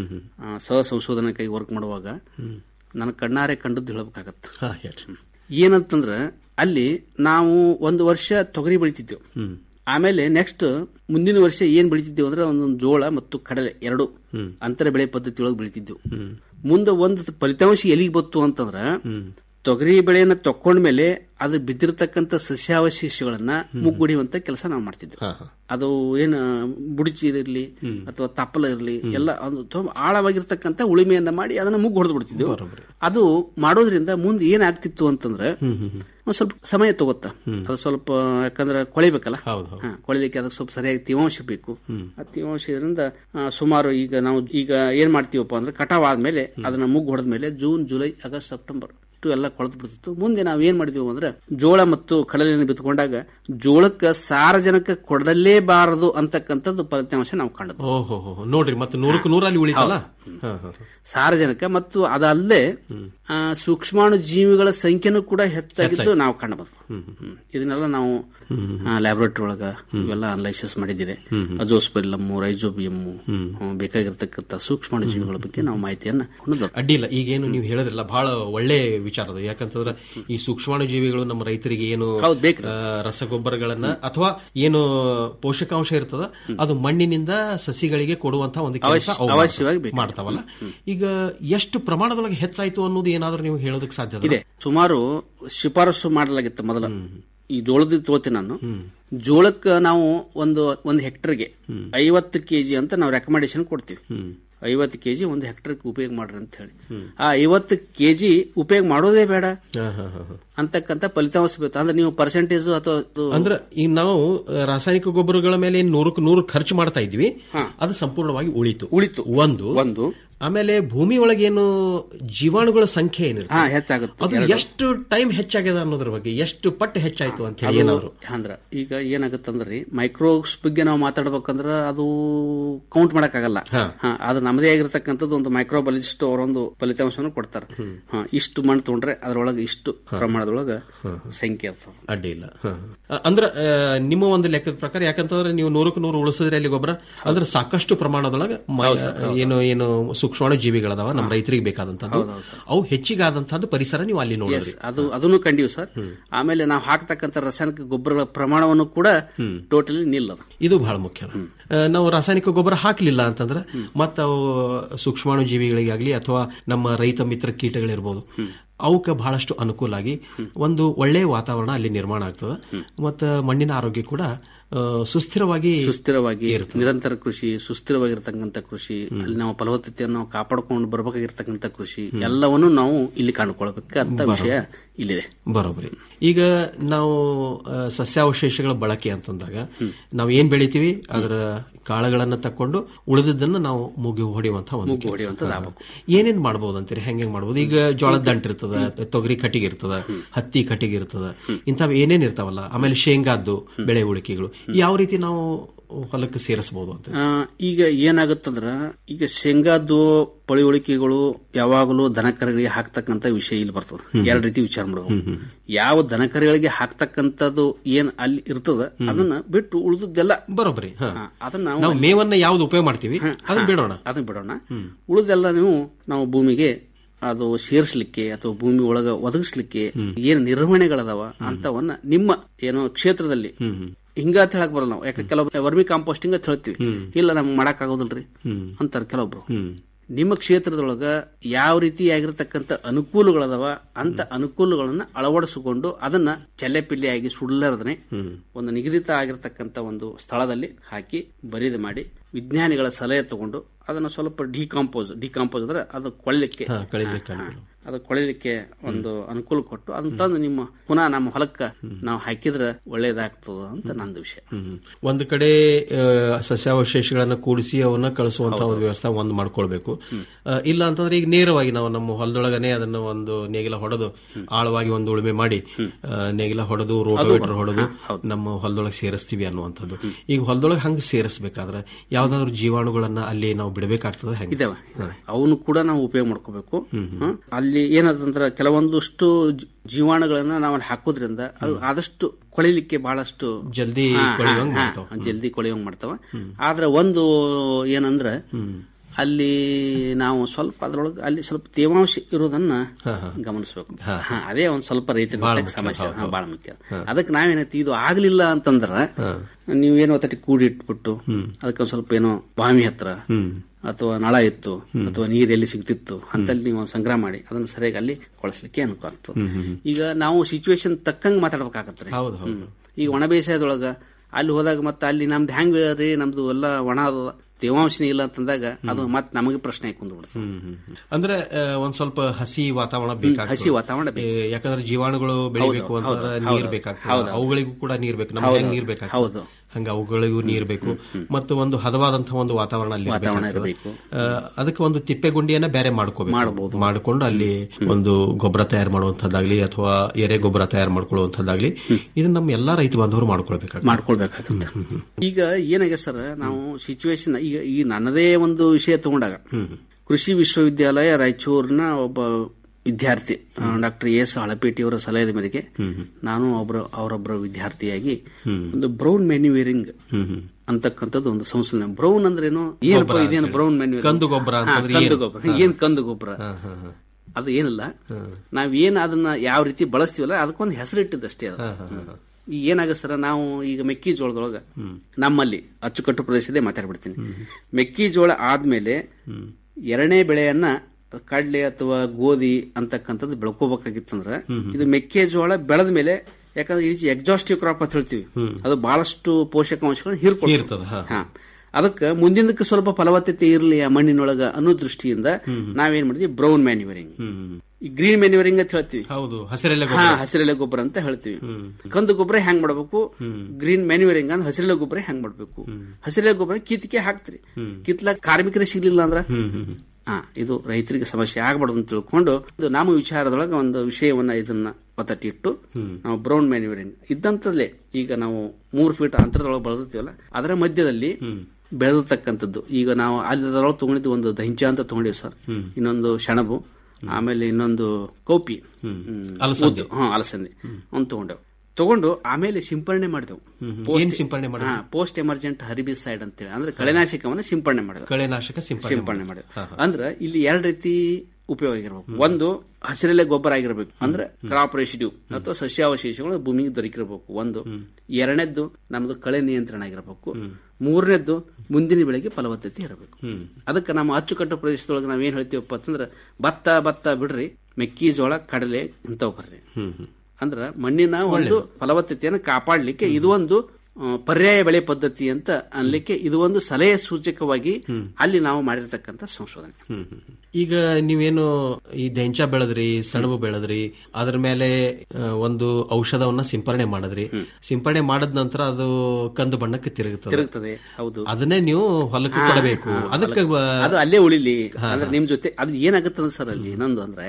ಆ, ಸಹ ಸಂಶೋಧನೆಗಾಗಿ ವರ್ಕ್ ಮಾಡುವಾಗ ನನ್ನ ಕಣ್ಣಾರೆ ಕಂಡದ್ದು ಹೇಳ್ಬೇಕಾಗತ್ತ ಹಾ ಹೇಳ್ರಿ ಏನಂತಂದ್ರ ಅಲ್ಲಿ ನಾವು ಒಂದು ವರ್ಷ ತೊಗರಿ ಬೆಳಿತಿದ್ದೆವು ಆಮೇಲೆ ನೆಕ್ಸ್ಟ್ ಮುಂದಿನ ವರ್ಷ ಏನ್ ಬೆಳಿತಿದ್ದೆವು ಅಂದ್ರೆ ಒಂದೊಂದು ಜೋಳ ಮತ್ತು ಕಡಲೆ ಎರಡು ಅಂತರ ಬೆಳೆ ಪದ್ಧತಿ ಒಳಗೆ ಬೆಳಿತಿದ್ದೆವು ಮುಂದೆ ಒಂದು ಫಲಿತಾಂಶ ಎಲ್ಲಿಗೆ ಬತ್ತು ಅಂತಂದ್ರ ತೊಗರಿ ಬೆಳೆಯನ್ನ ತಕೊಂಡ್ಮೇಲೆ ಅದು ಬಿದ್ದಿರತಕ್ಕಂತ ಸಸ್ಯಾವಶೇಷಗಳನ್ನ ಮುಗ್ಗುಡಿಯುವಂತ ಕೆಲಸ ನಾವು ಮಾಡ್ತಿದ್ವಿ ಅದು ಏನು ಬುಡಿಚಿ ಇರಲಿ ಅಥವಾ ತಪ್ಪಲ ಇರಲಿ ಎಲ್ಲ ಅದು ತುಂಬ ಆಳವಾಗಿರ್ತಕ್ಕಂಥ ಉಳಿಮೆಯನ್ನ ಮಾಡಿ ಅದನ್ನ ಮುಗ್ಗು ಹೊಡೆದು ಬಿಡ್ತಿದ್ವಿ ಅದು ಮಾಡೋದ್ರಿಂದ ಮುಂದೆ ಏನಾಗ್ತಿತ್ತು ಅಂತಂದ್ರೆ ಒಂದ್ ಸ್ವಲ್ಪ ಸಮಯ ತಗೋತ ಅದು ಸ್ವಲ್ಪ ಯಾಕಂದ್ರೆ ಕೊಳಿಬೇಕಲ್ಲ ಹಾ, ಕೊಳಿಲಿಕ್ಕೆ ಅದಕ್ಕೆ ಸ್ವಲ್ಪ ಸರಿಯಾಗಿ ತೇವಾಂಶ ಬೇಕು ಆ ತೇವಾಂಶ ಇದರಿಂದ ಆ, ಸುಮಾರು ಈಗ ನಾವು ಈಗ ಏನ್ ಮಾಡ್ತೀವಪ್ಪ ಅಂದ್ರೆ ಕಟಾವ್ ಆದ್ಮೇಲೆ ಅದನ್ನ ಮುಗ್ಗು ಹೊಡೆದ್ಮೇಲೆ ಜೂನ್ ಜುಲೈ ಆಗಸ್ಟ್ ಸೆಪ್ಟೆಂಬರ್ ಇಷ್ಟು ಎಲ್ಲ ಕೊಳೆತು ಬಿಡ್ತಿತ್ತು ಮುಂದೆ ನಾವು ಏನ್ ಮಾಡಿದ್ವಿ ಅಂದ್ರೆ ಜೋಳ ಮತ್ತು ಕಡಲೆಯನ್ನು ಬಿತ್ಕೊಂಡಾಗ ಜೋಳಕ್ಕೆ ಸಾರಜನಕ ಕೊಡಲೇಬಾರದು ಅಂತಕ್ಕಂಥದ್ದು ಫಲಿತಾಂಶ ನಾವು ಕಂಡದ್ದು ಓಹೋ ಹೋ, ಹೋ. ನೋಡ್ರಿ ಮತ್ತೆ ನೂರಕ್ಕೆ ನೂರಲ್ಲಿ ಉಳಿತಲ್ಲ ಹಾ, ಹಾ, ಹಾ. ಸಾರಜನಕ ಮತ್ತು ಅದಲ್ಲದೆ ಆ, ಸೂಕ್ಷ್ಮಾಣು ಜೀವಿಗಳ ಸಂಖ್ಯೆನೂ ಕೂಡ ಹೆಚ್ಚಾಗಿದ್ದು ಹೆಚ್ಚಾಗಿ. ನಾವು ಕಾಣಬಹುದು ಇದನ್ನೆಲ್ಲ ನಾವು ಲ್ಯಾಬೊರೇಟರಿ ಒಳಗ ಇವೆಲ್ಲ ಅನಲೈಸಿಸ್ ಮಾಡಿದ್ದಿದೆ ಅಜೋಸ್ಪೆಲ್ಲಮ್ ರೈಜೋಬಿಯಮ್ ಬೇಕಾಗಿರ್ತಕ್ಕಂಥ ಸೂಕ್ಷ್ಮಾಣು ಜೀವಿಗಳ ಬಗ್ಗೆ ನಾವು ಮಾಹಿತಿಯನ್ನ ಹೊಂದಿದ್ದೇವೆ. ಅಡ್ಡಿಲ್ಲ ಈಗೇನು ನೀವು ಹೇಳಿದ್ರಲ್ಲ ಬಹಳ ಒಳ್ಳೆ ವಿಚಾರ ಅದು ಯಾಕಂತಂದ್ರೆ ಈ ಸೂಕ್ಷ್ಮಾಣು ಜೀವಿಗಳು ನಮ್ಮ ರೈತರಿಗೆ ಏನು ಆ, ರಸಗೊಬ್ಬರಗಳನ್ನ ಅಥವಾ ಏನು ಪೋಷಕಾಂಶ ಇರ್ತದ ಅದು ಮಣ್ಣಿನಿಂದ ಸಸಿಗಳಿಗೆ ಕೊಡುವಂತ ಒಂದು ಕೆಲಸ ಅವಶ್ಯ- ಅವು ಅವಶ್ಯವಾಗಿ ಮಾಡ್ತಾವ- ಮಾಡ್ತಾವಲ್ಲ ಈಗ ಎಷ್ಟು ಪ್ರಮಾಣದೊಳಗೆ ಹೆಚ್ಚಾಯ್ತು ಅನ್ನೋದು ಏನಾದ್ರೂ ನೀವು ಹೇಳೋದಕ್ಕೆ ಸಾಧ್ಯ ಇದೆ ಸುಮಾರು ಶಿಫಾರಸು ಮಾಡಲಾಗಿತ್ತು ಮೊದಲ ಈ ಜೋಳದ ತೋತಿ ನಾನು ಜೋಳಕ್ಕೆ ನಾವು ಒಂದು ಒಂದು ಹೆಕ್ಟರ್ಗೆ ಐವತ್ತು ಕೆಜಿ ಅಂತ ನಾವು ರೆಕಮೆಂಡೇಶನ್ ಕೊಡ್ತೀವಿ ಐವತ್ತು ಕೆಜಿ ಒಂದು ಹೆಕ್ಟರ್ಗೆ ಉಪಯೋಗ ಮಾಡ್ರಿ ಅಂತ ಹೇಳಿ ಆ ಐವತ್ತು ಕೆಜಿ ಉಪಯೋಗ ಮಾಡೋದೇ ಬೇಡ ಅಂತಕ್ಕಂಥ ಫಲಿತಾಂಶ ಬೇಕು ಅಂದ್ರೆ ನೀವು ಪರ್ಸೆಂಟೇಜ್ ಅಥವಾ ಅದು- ಅಂದ್ರೆ ಈಗ ನಾವು ಆ, ರಾಸಾಯನಿಕ ಗೊಬ್ಬರಗಳ ಮೇಲೆ ಏನ್ ನೂರಕ್ಕೆ ನೂರು ಖರ್ಚು ಮಾಡ್ತಾ ಇದ್ವಿ ಅದು ಸಂಪೂರ್ಣವಾಗಿ ಉಳಿತು ಉಳಿತು ಒಂದು ಒಂದು ಆಮೇಲೆ ಭೂಮಿ ಒಳಗೇನು ಜೀವಾಣುಗಳ ಸಂಖ್ಯೆ ಏನಿರುತ್ತೆ ಹಾ, ಹೆಚ್ಚಾಗುತ್ತೆ. ಅದು ಎರಡು. ಎಷ್ಟು ಟೈಮ್ ಹೆಚ್ಚಾಗ್ಯದ ಅನ್ನೋದ್ರ ಬಗ್ಗೆ ಎಷ್ಟು ಪಟ್ಟು ಹೆಚ್ಚಾಯ್ತು ಅಂತ ಹೇಳಿ ಏನಾದ್ರು ಅಂದ್ರ ಈಗ ಏನಾಗುತ್ತಂದ್ರಿ ಮೈಕ್ರೋಬ್ಸ್ ಬಗ್ಗೆ ನಾವು ಮಾತಾಡ್ಬೇಕಂದ್ರ ಅದು ಕೌಂಟ್ ಮಾಡಕ್ಕಾಗಲ್ಲ ಹಾ, ಅದು ನಮ್ಮದೇ ಆಗಿರ್ತಕ್ಕಂಥದ್ದು ಒಂದು ಮೈಕ್ರೋಬಾಲಜಿಸ್ಟ್ ಅವರೊಂದು ಫಲಿತಾಂಶವನ್ನು ಕೊಡ್ತಾರೆ ಹಾ, ಇಷ್ಟು ಮಣ್ಣು ತಗೊಂಡ್ರೆ ಅದ್ರೊಳಗೆ ಇಷ್ಟು ಪ್ರಮಾಣದೊಳಗ ಸಂಖ್ಯೆ ಇರ್ತದೆ ಅಡ್ಡಿ ಇಲ್ಲ ಹ. ಅ- ಅಂದ್ರ ಆ, ನಿಮ್ಮ ಒಂದು ಲೆಕ್ಕದ ಪ್ರಕಾರ ಯಾಕಂತಂದ್ರೆ ನೀವು ನೂರಕ್ಕೆ ನೂರು ಉಳಿಸಿದ್ರೆ ಅಲ್ಲಿ ಗೊಬ್ಬರ ಅಂದ್ರೆ ಸಾಕಷ್ಟು ಪ್ರಮಾಣದೊಳಗೆ ಮ- ಏನು ಏನು ಸೂಕ್ಷ್ಮಾಣು ಜೀವಿಗಳದಾವ ನಮ್ಮ ರೈತರಿಗೆ ಬೇಕಾದಂತದ್ದು ಅವು ಹೆಚ್ಚಿಗಾದಂತದ್ದು ಪರಿಸರ ನೀವು ಅಲ್ಲಿ Yes, ನೋಡಿದ್ರಿ ಅದು ಅದನ್ನು ಕಂಡಿವಿ ಸರ್ ಆಮೇಲೆ ನಾವು ಹಾಕ್ತಕ್ಕಂಥ ರಾಸಾಯನಿಕ ಗೊಬ್ಬರಗಳ ಪ್ರಮಾಣವನ್ನು ಕೂಡ ಟೋಟಲಿ ನಿಲ್ಲದ ಇದು ಬಹಳ ಮುಖ್ಯ ಆ, ನಾವು ರಾಸಾಯನಿಕ ಗೊಬ್ಬರ ಹಾಕ್ಲಿಲ್ಲ ಅಂತಂದ್ರೆ ಮತ್ತ ಅವು ಸೂಕ್ಷ್ಮಾಣು ಜೀವಿಗಳಿಗಾಗ್ಲಿ ಅಥವಾ ನಮ್ಮ ರೈತ ಮಿತ್ರ ಕೀಟಗಳಿರ್ಬೋದು ಅವಕ್ಕೆ ಬಹಳಷ್ಟು ಅನುಕೂಲ ಆಗಿ ಒಂದು ಒಳ್ಳೆಯ ವಾತಾವರಣ ಅಲ್ಲಿ ನಿರ್ಮಾಣ ಆಗ್ತದೆ ಮತ್ತು ಮಣ್ಣಿನ ಆರೋಗ್ಯ ಕೂಡ ಆ, ಸುಸ್ಥಿರವಾಗಿ ಸುಸ್ಥಿರವಾಗಿ ನಿರಂತರ ಕೃಷಿ ಸುಸ್ಥಿರವಾಗಿರ್ತಕ್ಕಂಥ ಕೃಷಿ ಅಲ್ಲಿ ನಾವು ಫಲವತ್ತತೆಯನ್ನು ನಾವು ಕಾಪಾಡ್ಕೊಂಡು ಬರ್ಬೇಕಾಗಿರ್ತಕ್ಕಂಥ ಕೃಷಿ ಎಲ್ಲವನ್ನು ನಾವು ಇಲ್ಲಿ ಕಾಣ್ಕೊಳ್ಬೇಕಂತ ವಿಷಯ ಇಲ್ಲಿದೆ ಬರೋಬ್ಬರಿ ಈಗ ನಾವು ಆ, ಸಸ್ಯಾವಶೇಷಗಳ ಬಳಕೆ ಅಂತಂದಾಗ ನಾವು ಏನ್ ಬೆಳಿತೀವಿ ಅದರ ಕಾಳುಗಳನ್ನ ತಕೊಂಡು ಉಳಿದದ್ದನ್ನ ನಾವು ಮುಗಿ ಹೊಡೆಯುವಂತ ಒಂದು ಮುಗ್ಗು ಹೊಡೆಯುವಂಥದ್ದು ಕೆಲಸ. ಆಗ್ಬೇಕು. ಏನೇನ್ ಮಾಡ್ಬೋದು ಅಂತೀರಿ ಹೆಂಗೆ ಮಾಡ್ಬೋದು ಈಗ ಜೋಳದ ದಂಟ್ ಇರ್ತದ ತೊಗರಿ ಕಟ್ಟಿಗೆ ಇರ್ತದ ಹತ್ತಿ ಕಟ್ಟಿಗೆ ಇರ್ತದ ಇಂಥವ್ ಏನೇನ್ ಇರ್ತಾವಲ್ಲ ಆಮೇಲೆ ಶೇಂಗಾದ್ದು ಬೆಳೆ ಉಳಿಕೆಗಳು ಯಾವ ರೀತಿ ನಾವು ಹೊಲಕ್ಕೆ ಸೇರಿಸಬಹುದು ಅಂತ ಆ, ಈಗ ಏನಾಗುತ್ತಂದ್ರ ಈಗ ಶೇಂಗಾದ್ದು ಪಳಿವಳಿಕೆಗಳು ಯಾವಾಗಲೂ ದನಕರಗಳಿಗೆ ಹಾಕ್ತಕ್ಕಂತ ವಿಷಯ ಇಲ್ಲಿ ಬರ್ತದೆ ಎರಡು ರೀತಿ ವಿಚಾರ ಮಾಡಬೇಕು ಯಾವ ದನಕರಗಳಿಗೆ ಹಾಕ್ತಕ್ಕಂಥದ್ದು ಏನ್ ಅಲ್ಲಿ ಇರ್ತದ ಅದನ್ನ ಬಿಟ್ಟು ಉಳಿದದ್ದೆಲ್ಲ ಬರೋಬ್ಬರಿ ಹ. ಅದನ್ನ ನಾವು ನಾವು ಮೇವನ್ನ ಯಾವ್ದು ಉಪಯೋಗ ಮಾಡ್ತೀವಿ ಅದನ್ನ ಬಿಡೋಣ ಅದನ್ನ ಬಿಡೋಣ ಉಳಿದೆಲ್ಲ ನೀವು ನಾವು ಭೂಮಿಗೆ ಅದು ಸೇರಿಸಲಿಕ್ಕೆ ಅಥವಾ ಭೂಮಿ ಒಳಗ ಒದಗಿಸ್ಲಿಕ್ಕೆ ಏನ್ ನಿರ್ವಹಣೆಗಳದಾವ ಅಂತವನ್ನ ನಿಮ್ಮ ಏನೋ ಕ್ಷೇತ್ರದಲ್ಲಿ ಹಿಂಗ ಅಂತ ಹೇಳಕ್ ಬರಲ್ಲ ನಾವು ಯಾಕೆ ಕೆಲವು ವರ್ಮಿ ಕಾಂಪೋಸ್ಟಿಂಗ್ ಅಂತ ಹೇಳ್ತೀವಿ ಇಲ್ಲ ನಮ್ಗೆ ಮಾಡಕ್ ಆಗೋದಿಲ್ರಿ ಅಂತಾರ ಕೆಲವೊಬ್ರು ನಿಮ್ಮ ಕ್ಷೇತ್ರದೊಳಗ ಯಾವ ರೀತಿಯಾಗಿರ್ತಕ್ಕಂಥ ಅನುಕೂಲಗಳದಾವ ಅಂತ ಅನುಕೂಲಗಳನ್ನ ಅಳವಡಿಸಿಕೊಂಡು ಅದನ್ನ ಚೆಲ್ಲೆಪಿಲ್ಲೆಯಾಗಿ ಸುಳ್ಳರದನೆ ಒಂದು ನಿಗದಿತ ಆಗಿರ್ತಕ್ಕಂಥ ಒಂದು ಸ್ಥಳದಲ್ಲಿ ಹಾಕಿ ಬರಿದು ಮಾಡಿ ವಿಜ್ಞಾನಿಗಳ ಸಲಹೆ ತಗೊಂಡು ಅದನ್ನ ಸ್ವಲ್ಪ ಡಿಕಾಂಪೋಸ್ ಡಿಕಾಂಪೋಸ್ ಅಂದ್ರೆ ಅದು ಕೊಳಲಿಕ್ಕೆ ಹಾ, ಕಳೀಲಿಕ್ಕೆ ಹಾ, ಅದು ಕೊಳಲಿಕ್ಕೆ ಒಂದು ಅನುಕೂಲ ಕೊಟ್ಟು ಅದನ್ನ ತಂದು ನಿಮ್ಮ ಪುನಃ ನಮ್ಮ ಹೊಲಕ್ಕ ನಾವು ಹಾಕಿದ್ರೆ ಒಳ್ಳೇದಾಗ್ತದ ಅಂತ ನಂದು ವಿಷಯ ಹ್ಮ್. ಒಂದು ಕಡೆ ಆ, ಸಸ್ಯಾವಶೇಷಗಳನ್ನ ಕೂಡಿಸಿ ಅವನ್ನ ಕಳಿಸುವಂತ ಒಂದು ವ್ಯವಸ್ಥೆ ಒಂದು ಮಾಡ್ಕೊಳ್ಬೇಕು ಆ, ಇಲ್ಲ ಅಂತಂದ್ರೆ ಈಗ ನೇರವಾಗಿ ನಾವು ನಮ್ಮ ಹೊಲದೊಳಗನೆ ಅದನ್ನ ಒಂದು ನೇಗಿಲ ಹೊಡೆದು ಆಳವಾಗಿ ಒಂದು ಉಳುಮೆ ಮಾಡಿ ಆ, ನೇಗಿಲ ಹೊಡೆದು ರೋಟೋವೇಟರ್ ಹೊಡೆದು ನಮ್ಮ ಹೊಲದೊಳಗೆ ಸೇರಿಸ್ತೀವಿ ಅನ್ನುವಂಥದ್ದು ಈಗ ಹೊಲದೊಳಗೆ ಹಂಗೆ ಸೇರಿಸಬೇಕಾದ್ರೆ ಯಾವ್ದಾದ್ರು ಜೀವಾಣುಗಳನ್ನ ಅಲ್ಲಿ ನಾವು ಬಿಡಬೇಕಾಗ್ತದೆ ಹೆಂಗೆ ಇದಾವೆ ಅವನು ಕೂಡ ನಾವು ಉಪಯೋಗ ಮಾಡ್ಕೋಬೇಕು ಹ್ಮ್. ಅಲ್ಲಿ ಏನದಂದ್ರ ಕೆಲವೊಂದಷ್ಟು ಜೀ- ಜೀವಾಣುಗಳನ್ನ ನಾವು ಅಲ್ಲಿ ಹಾಕೋದ್ರಿಂದ ಅದು ಆದಷ್ಟು ಕೊಳಿಲಿಕ್ಕೆ ಬಹಳಷ್ಟು ಜಲ್ದಿ ಹಾ, ಹಾ, ಕೊಳೆಯುವಂಗ್ ಹಾ, ಮಾಡ್ತಾವ. ಜಲ್ದಿ ಕೊಳೆಯೋಂಗ್ ಮಾಡ್ತಾವ ಆದ್ರೆ ಒಂದು ಏನಂದ್ರ ಅಲ್ಲಿ ನಾವು ಸ್ವಲ್ಪ ಅದ್ರೊಳಗೆ ಅಲ್ಲಿ ಸ್ವಲ್ಪ ತೇವಾಂಶ ಇರೋದನ್ನ ಗಮನಿಸಬೇಕು ಅದೇ ಒಂದ್ ಸ್ವಲ್ಪ ರೈತರ ಸಮಸ್ಯೆ ಹಾ, ಬಹಳ ಮುಖ್ಯ ಅದಕ್ಕೆ ನಾವೇನೈತಿ ಇದು ಆಗ್ಲಿಲ್ಲ ಅಂತಂದ್ರ ನೀವೇನೋ ತಟ್ಟಿ ಕೂಡಿ ಇಟ್ಬಿಟ್ಟು ಅದಕ್ಕೆ ಒಂದ್ ಸ್ವಲ್ಪ ಏನೋ ಬಾವಿ ಹತ್ರ ಅಥವಾ ನಳ ಇತ್ತು ಅಥವಾ ನೀರು ಎಲ್ಲಿ ಸಿಗ್ತಿತ್ತು ಅಂತಲ್ಲಿ ನೀವು ಸಂಗ್ರಹ ಮಾಡಿ ಅದನ್ನ ಸರಿಯಾಗಿ ಅಲ್ಲಿ ಕೊಳಿಸ್ಲಿಕ್ಕೆ ಅನುಕೂಲ ಆಗ್ತದೆ ಈಗ ನಾವು ಸಿಚುವೇಶನ್ ತಕ್ಕಂಗೆ ಮಾತಾಡ್ಬೇಕಾಗತ್ತೆ ಹೌದು ಹೌದು ಈಗ ಒಣ ಬೇಸಾಯದೊಳಗ ಅಲ್ಲಿ ಹೋದಾಗ ಮತ್ತೆ ಅಲ್ಲಿ ನಮ್ದು ಹೆಂಗ್ ರೀ ನಮ್ದು ಎಲ್ಲ ಒಣ ಅದ ತೇವಾಂಶನೇ ಇಲ್ಲ ಅಂತಂದಾಗ ಅದು ಮತ್ತೆ ನಮಗೆ ಪ್ರಶ್ನೆ ಕುಂದು ಬಿಡುತ್ತೆ ಅಂದ್ರೆ ಆ, ಒಂದ್ ಸ್ವಲ್ಪ ಹಸಿ ವಾತಾವರಣ ಬೇಕಾಗ್ತದೆ ಹಸಿ ವಾತಾವರಣ ಬೇಕು. ಏ, ಯಾಕಂದ್ರೆ ಜೀವಾಣುಗಳು ಬೆಳಿಬೇಕು ಹೌದು, ಅಂತಂದ್ರೆ ಹೌದು, ನೀರ್ ಹೌದು. ಬೇಕಾಗ್ತದೆ ಹೌದು. ಅವುಗಳಿಗೂ ಕೂಡ ನೀರ್ ಬೇಕು ನಮ್ಗೆ ಹೌದು. ಹೆಂಗ್ ನೀರ್ ಬೇಕಾಗ್ತದೆ ಹೌದು. ಹಂಗ ಅವುಗಳಿಗೂ ನೀರ್ ಬೇಕು ಮತ್ತು ಒಂದು ಹದವಾದಂತಹ ಒಂದು ವಾತಾವರಣ ಅಲ್ಲಿ ವಾತಾವರಣ ಬೇಕಾಗ್ತದೆ. ಇರಬೇಕು. ಆ, ಅದಕ್ಕೆ ಒಂದು ತಿಪ್ಪೆ ಗುಂಡಿಯನ್ನ ಬೇರೆ ಮಾಡ್ಕೋಬೇಕು ಮಾಡ್ಬೋದು. ಮಾಡ್ಕೊಂಡು ಅಲ್ಲಿ ಒಂದು ಗೊಬ್ಬರ ತಯಾರು ಮಾಡುವಂತದ್ದಾಗ್ಲಿ ಅಥವಾ ಎರೆ ಗೊಬ್ಬರ ತಯಾರು ಮಾಡ್ಕೊಳ್ಳುವಂತದ್ದಾಗ್ಲಿ ಇದನ್ನ ನಮ್ಮ ಎಲ್ಲಾ ರೈತ ಬಾಂಧವರು ಮಾಡ್ಕೊಳ್ಬೇಕಾಗ್ತದೆ ಮಾಡ್ಕೊಳ್ಬೇಕಾಗತ್ತೆ ಈಗ ಏನಾಗಿದೆ ಸರ್ ನಾವು ಸಿಚುವೇಶನ್ ಈಗ ಈ ನನ್ನದೇ ಒಂದು ವಿಷಯ ತಗೊಂಡಾಗ ಕೃಷಿ ವಿಶ್ವವಿದ್ಯಾಲಯ ರಾಯಚೂರಿನ ಒಬ್ಬ ವಿದ್ಯಾರ್ಥಿ ಡಾಕ್ಟರ್ ಎಸ್ ಹಳಪೇಟಿ ಅವರ ಸಲಹೆಯ ಮೇರೆಗೆ ನಾನು ಒಬ್ಬರ ಅವರೊಬ್ಬರ ವಿದ್ಯಾರ್ಥಿಯಾಗಿ ಒಂದು ಬ್ರೌನ್ ಮ್ಯಾನ್ಯುವೇರಿಂಗ್ ಅಂತಕ್ಕಂಥದ್ದು ಒಂದು ಸಂಶೋಧನೆ ಬ್ರೌನ್ ಅಂದ್ರೇನು ಏನಪ್ಪ ಗೊಬ್ಬರ ಇದೇನು ಅಂತೇಳಿ. ಬ್ರೌನ್ ಮ್ಯಾನ್ಯುವೇರಿಂಗ್ ಕಂದು ಗೊಬ್ಬರ ಅಂತಂದ್ರೆ ಕಂದು ಏನು? ಗೊಬ್ಬರ ಹಾ. ಏನ್ ಕಂದು ಗೊಬ್ಬರ ಅದು ಏನಿಲ್ಲ ನಾವೇನ್ ಅದನ್ನ ಯಾವ ರೀತಿ ಬಳಸ್ತೀವಲ್ಲ ಅದಕ್ಕೊಂದು ಹೆಸರಿಟ್ಟಿದ್ದಷ್ಟೇ ಅದು ಈಗ ಏನಾಗುತ್ತೆ ಸರ್ ನಾವು ಈಗ ಮೆಕ್ಕೆಜೋಳದೊಳಗ ನಮ್ಮಲ್ಲಿ ಅಚ್ಚುಕಟ್ಟು ಪ್ರದೇಶದೇ ಮಾತಾಡ್ಬಿಡ್ತೀನಿ ಮೆಕ್ಕೆಜೋಳ ಆದ್ಮೇಲೆ ಎರಡನೇ ಬೆಳೆಯನ್ನ ಕಡ್ಲೆ ಅಥವಾ ಗೋಧಿ ಅಂತಕ್ಕಂಥದ್ದು ಬೆಳ್ಕೋಬೇಕಾಗಿತ್ತಂದ್ರ ಇದು ಮೆಕ್ಕೆಜೋಳ ಬೆಳೆದ ಮೇಲೆ ಯಾಕಂದ್ರೆ ಈಸ್ ಎಕ್ಸಾಸ್ಟಿವ್ ಕ್ರಾಪ್ ಅಂತ ಹೇಳ್ತೀವಿ ಅದು ಬಹಳಷ್ಟು ಪೋಷಕಾಂಶಗಳನ್ನ ಹೀರ್ತದೆ, ಹೀರ್ಕೊಳ್ತದೆ ಹಾ. ಹಾ ಅದಕ್ಕೆ ಮುಂದಿನದಕ್ಕೆ ಸ್ವಲ್ಪ ಫಲವತ್ತತೆ ಇರಲಿ ಆ ಮಣ್ಣಿನೊಳಗ ಅನ್ನೋ ದೃಷ್ಟಿಯಿಂದ ನಾವೇನ್ ಮಾಡಿದ್ವಿ ಬ್ರೌನ್ ಮ್ಯಾನ್ಯುವರಿಂಗ್ ಈ ಗ್ರೀನ್ ಮ್ಯಾನ್ಯುವರಿಂಗ್ ಅಂತ ಹೇಳ್ತೀವಿ ಹೌದು ಹಸಿರೆಲೆ ಹಾ ಹಸಿರೆಲೆ ಗೊಬ್ಬರ ಅಂತ ಹೇಳ್ತೀವಿ ಕಂದು ಗೊಬ್ಬರ ಹೆಂಗ್ ಮಾಡ್ಬೇಕು ಗ್ರೀನ್ ಮ್ಯಾನ್ಯುವರಿಂಗ್ ಅಂದ್ರೆ ಹಸಿರೆಲೆ ಗೊಬ್ಬರ ಹೆಂಗ್ ಮಾಡ್ಬೇಕು ಹಸಿರೆಲೆ ಗೊಬ್ಬರ ಕಿತ್ತಿಗೆ ಹಾಕ್ತಿರಿ ಕಿತ್ಲಾಕ ಕಾರ್ಮಿಕರೇ ಸಿಗ್ಲಿಲ್ಲ ಅಂದ್ರ ಹಾ ಇದು ರೈತರಿಗೆ ಸಮಸ್ಯೆ ಆಗ್ಬಾರ್ದು ಅಂತ ತಿಳ್ಕೊಂಡು ಇದು ನಮ್ಮ ವಿಚಾರದೊಳಗ ಒಂದು ವಿಷಯವನ್ನ ಇದನ್ನ ಒತ್ತಟ್ಟಿಟ್ಟು ನಾವು ಬ್ರೌನ್ ಮ್ಯಾನ್ಯುವರಿಂಗ್ ಇದ್ದಂತಲ್ಲೇ ಈಗ ನಾವು ಮೂರು ಫೀಟ್ ಅಂತರದೊಳಗೆ ಬಳದಿರ್ತೀವಲ್ಲ ಅದರ ಮಧ್ಯದಲ್ಲಿ ಬೆಳೆದತಕ್ಕಂಥದ್ದು ಈಗ ನಾವು ಅದ್ರೊಳಗೆ ತಗೊಂಡಿದ್ದು ಒಂದು ದಹಿಂಚ ಅಂತ ತಗೊಂಡಿವಿ ಸರ್ ಇನ್ನೊಂದು ಸೆಣಬು ಆಮೇಲೆ ಇನ್ನೊಂದು ಕೌಪಿ ಹ್ಮ್, ಅಲಸಂದೆ. ಉದ್ದು, ಹಾ ಅಲಸಂದೆ ಅವ್ನು ತಗೊಂಡೆವು ತಗೊಂಡು ಆಮೇಲೆ ಸಿಂಪರಣೆ ಮಾಡಿದೆವು ಏನ್ ಸಿಂಪರಣೆ ಮಾಡಿದ್ರಿ? ಪೋಸ್ಟ್ ಎಮರ್ಜೆಂಟ್ ಹರ್ಬಿಸೈಡ್ ಅಂತೇಳಿ ಅಂದ್ರೆ ಕಳೆನಾಶಕವನ್ನ ಸಿಂಪರಣೆ ಮಾಡಿದೆವು ಕಳೆನಾಶಕ ಸಿಂಪರಣೆ ಸಿಂಪರಣೆ ಮಾಡಿ. ಮಾಡಿದೆವು ಅಂದ್ರೆ ಇಲ್ಲಿ ಎರಡು ರೀತಿ ಉಪಯೋಗ ಆಗಿರ್ಬೇಕು ಒಂದು ಹಸಿರೆಲೆ ಗೊಬ್ಬರ ಆಗಿರ್ಬೇಕು ಅಂದ್ರೆ ಕ್ರಾಪ್ ರೆಸಿಡ್ಯೂ ಅಥವಾ ಸಸ್ಯಾವಶೇಷಗಳು ಭೂಮಿಗೆ ದೊರಕಿರಬೇಕು ಒಂದು ಎರಡನೇದ್ದು ನಮ್ದು ಕಳೆ ನಿಯಂತ್ರಣ ಆಗಿರಬೇಕು ಮೂರನೇದ್ದು ಮುಂದಿನ ಬೆಳೆಗೆ ಫಲವತ್ತತೆ ಇರಬೇಕು ಅದಕ್ಕೆ ನಮ್ಮ ಅಚ್ಚುಕಟ್ಟು ಪ್ರದೇಶದೊಳಗೆ ನಾವೇನ್ ಹೇಳ್ತೀವಪ್ಪ ಅಂತಂದ್ರೆ ಭತ್ತ ಭತ್ತ ಬಿಡ್ರಿ ಮೆಕ್ಕೆಜೋಳ ಕಡಲೆ ಇಂಥವು ಬರ್ರಿ ಅಂದ್ರ ಮಣ್ಣಿನ ಒಂದು ಫಲವತ್ತತೆಯನ್ನು ಕಾಪಾಡಲಿಕ್ಕೆ ಇದು ಒಂದು ಆ, ಪರ್ಯಾಯ ಬೆಳೆ ಪದ್ಧತಿ ಅಂತ ಅನ್ಲಿಕ್ಕೆ ಇದು ಒಂದು ಸಲಹೆ ಸೂಚಕವಾಗಿ ಅಲ್ಲಿ ನಾವು ಮಾಡಿರ್ತಕ್ಕಂಥ ಸಂಶೋಧನೆ ಈಗ ನೀವೇನು ಈ ದೆಂಚ ಬೆಳೆದ್ರಿ ಸೆಣಬು ಬೆಳೆದ್ರಿ ಅದ್ರ ಮೇಲೆ ಆ, ಒಂದು ಔಷಧವನ್ನ ಸಿಂಪರಣೆ ಮಾಡಿದ್ರಿ ಸಿಂಪರಣೆ ಮಾಡಿದ ನಂತರ ಅದು ಕಂದು ಬಣ್ಣಕ್ಕೆ ತಿರುಗುತ್ತದೆ ತಿರುಗ್ತದೆ ಹೌದು ಅದನ್ನೇ ನೀವು ಹೊಲಕ್ಕೆ ಹಾ, ಕೊಡಬೇಕು ಹಾ, ಅದಕ್ಕೆ ಹೊಲಕ್ಕೆ- ಬ- ಅದು ಅಲ್ಲೇ ಉಳಿಲಿ ಅಂದ್ರೆ ನಿಮ್ ಜೊತೆ ಅದು ಏನಾಗುತ್ತದ ಸರ್ ಅಲ್ಲಿ ಇನ್ನೊಂದು ಅಂದ್ರೆ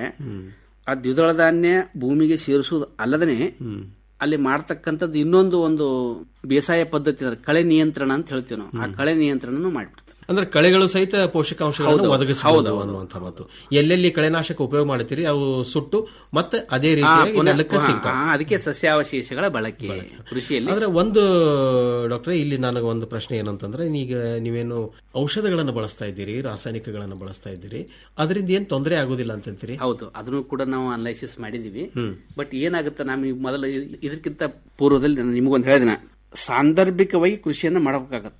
ಆ ದ್ವಿದಳ ಧಾನ್ಯ ಭೂಮಿಗೆ ಸೇರಿಸುವುದು ಅಲ್ಲದೇ ಅಲ್ಲಿ ಮಾಡ್ತಕ್ಕಂಥದ್ದು ಇನ್ನೊಂದು ಒಂದು ಬೇಸಾಯ ಪದ್ಧತಿ ಅಂದ್ರೆ ಕಳೆ ನಿಯಂತ್ರಣ ಅಂತ ಹೇಳ್ತೀವಿ ನಾವು ಆ ಕಳೆ ನಿಯಂತ್ರಣನೂ ಮಾಡ್ಬಿಡ್ತಾರೆ ಅಂದ್ರೆ ಕಳೆಗಳು ಸಹಿತ ಪೋಷಕಾಂಶಗಳನ್ನು ಹೌದು, ಒದಗಿಸಬಹುದು ಹೌದು, ಹೌದು. ಅನ್ನುವಂಥ ಮಾತು ಎಲ್ಲೆಲ್ಲಿ ಕಳೆನಾಶಕ ಉಪಯೋಗ ಮಾಡ್ತೀರಿ ಅವು ಸುಟ್ಟು ಮತ್ತೆ ಅದೇ ಆ, ರೀತಿಯಾಗಿ ಪುನಃ- ನೆಲಕ್ಕೆ ಹಾ, ಸಿಗ್ತಾವೆ ಹಾ, ಅದಕ್ಕೆ ಸಸ್ಯಾವಶೇಷಗಳ ಬಳಕೆ ಕೃಷಿಯಲ್ಲಿ ಆದ್ರೆ ಒಂದು ಡಾಕ್ಟ್ರೆ ಇಲ್ಲಿ ನನಗೆ ಒಂದು ಪ್ರಶ್ನೆ ಏನಂತಂದ್ರೆ ಈಗ ನೀವೇನು ಔಷಧಗಳನ್ನು ಬಳಸ್ತಾ ಇದ್ದೀರಿ ರಾಸಾಯನಿಕಗಳನ್ನು ಬಳಸ್ತಾ ಇದ್ದೀರಿ ಅದರಿಂದ ಏನ್ ತೊಂದರೆ ಆಗೋದಿಲ್ಲ ಅಂತಂತೀರಿ ಹೌದು ಅದನ್ನು ಕೂಡ ನಾವು ಅನಲೈಸಿಸ್ ಮಾಡಿದೀವಿ ಬಟ್ ಏನಾಗುತ್ತೆ ನಮಗೆ ಮೊದಲ ಇದ್- ಇದಕ್ಕಿಂತ ಪೂರ್ವದಲ್ಲಿ ನಾನು ನಿಮಗೊಂದು ಹೇಳಿದಿನ ಸಾಂದರ್ಭಿಕವಾಗಿ ಕೃಷಿಯನ್ನ ಮಾಡಬೇಕಾಗತ್ತ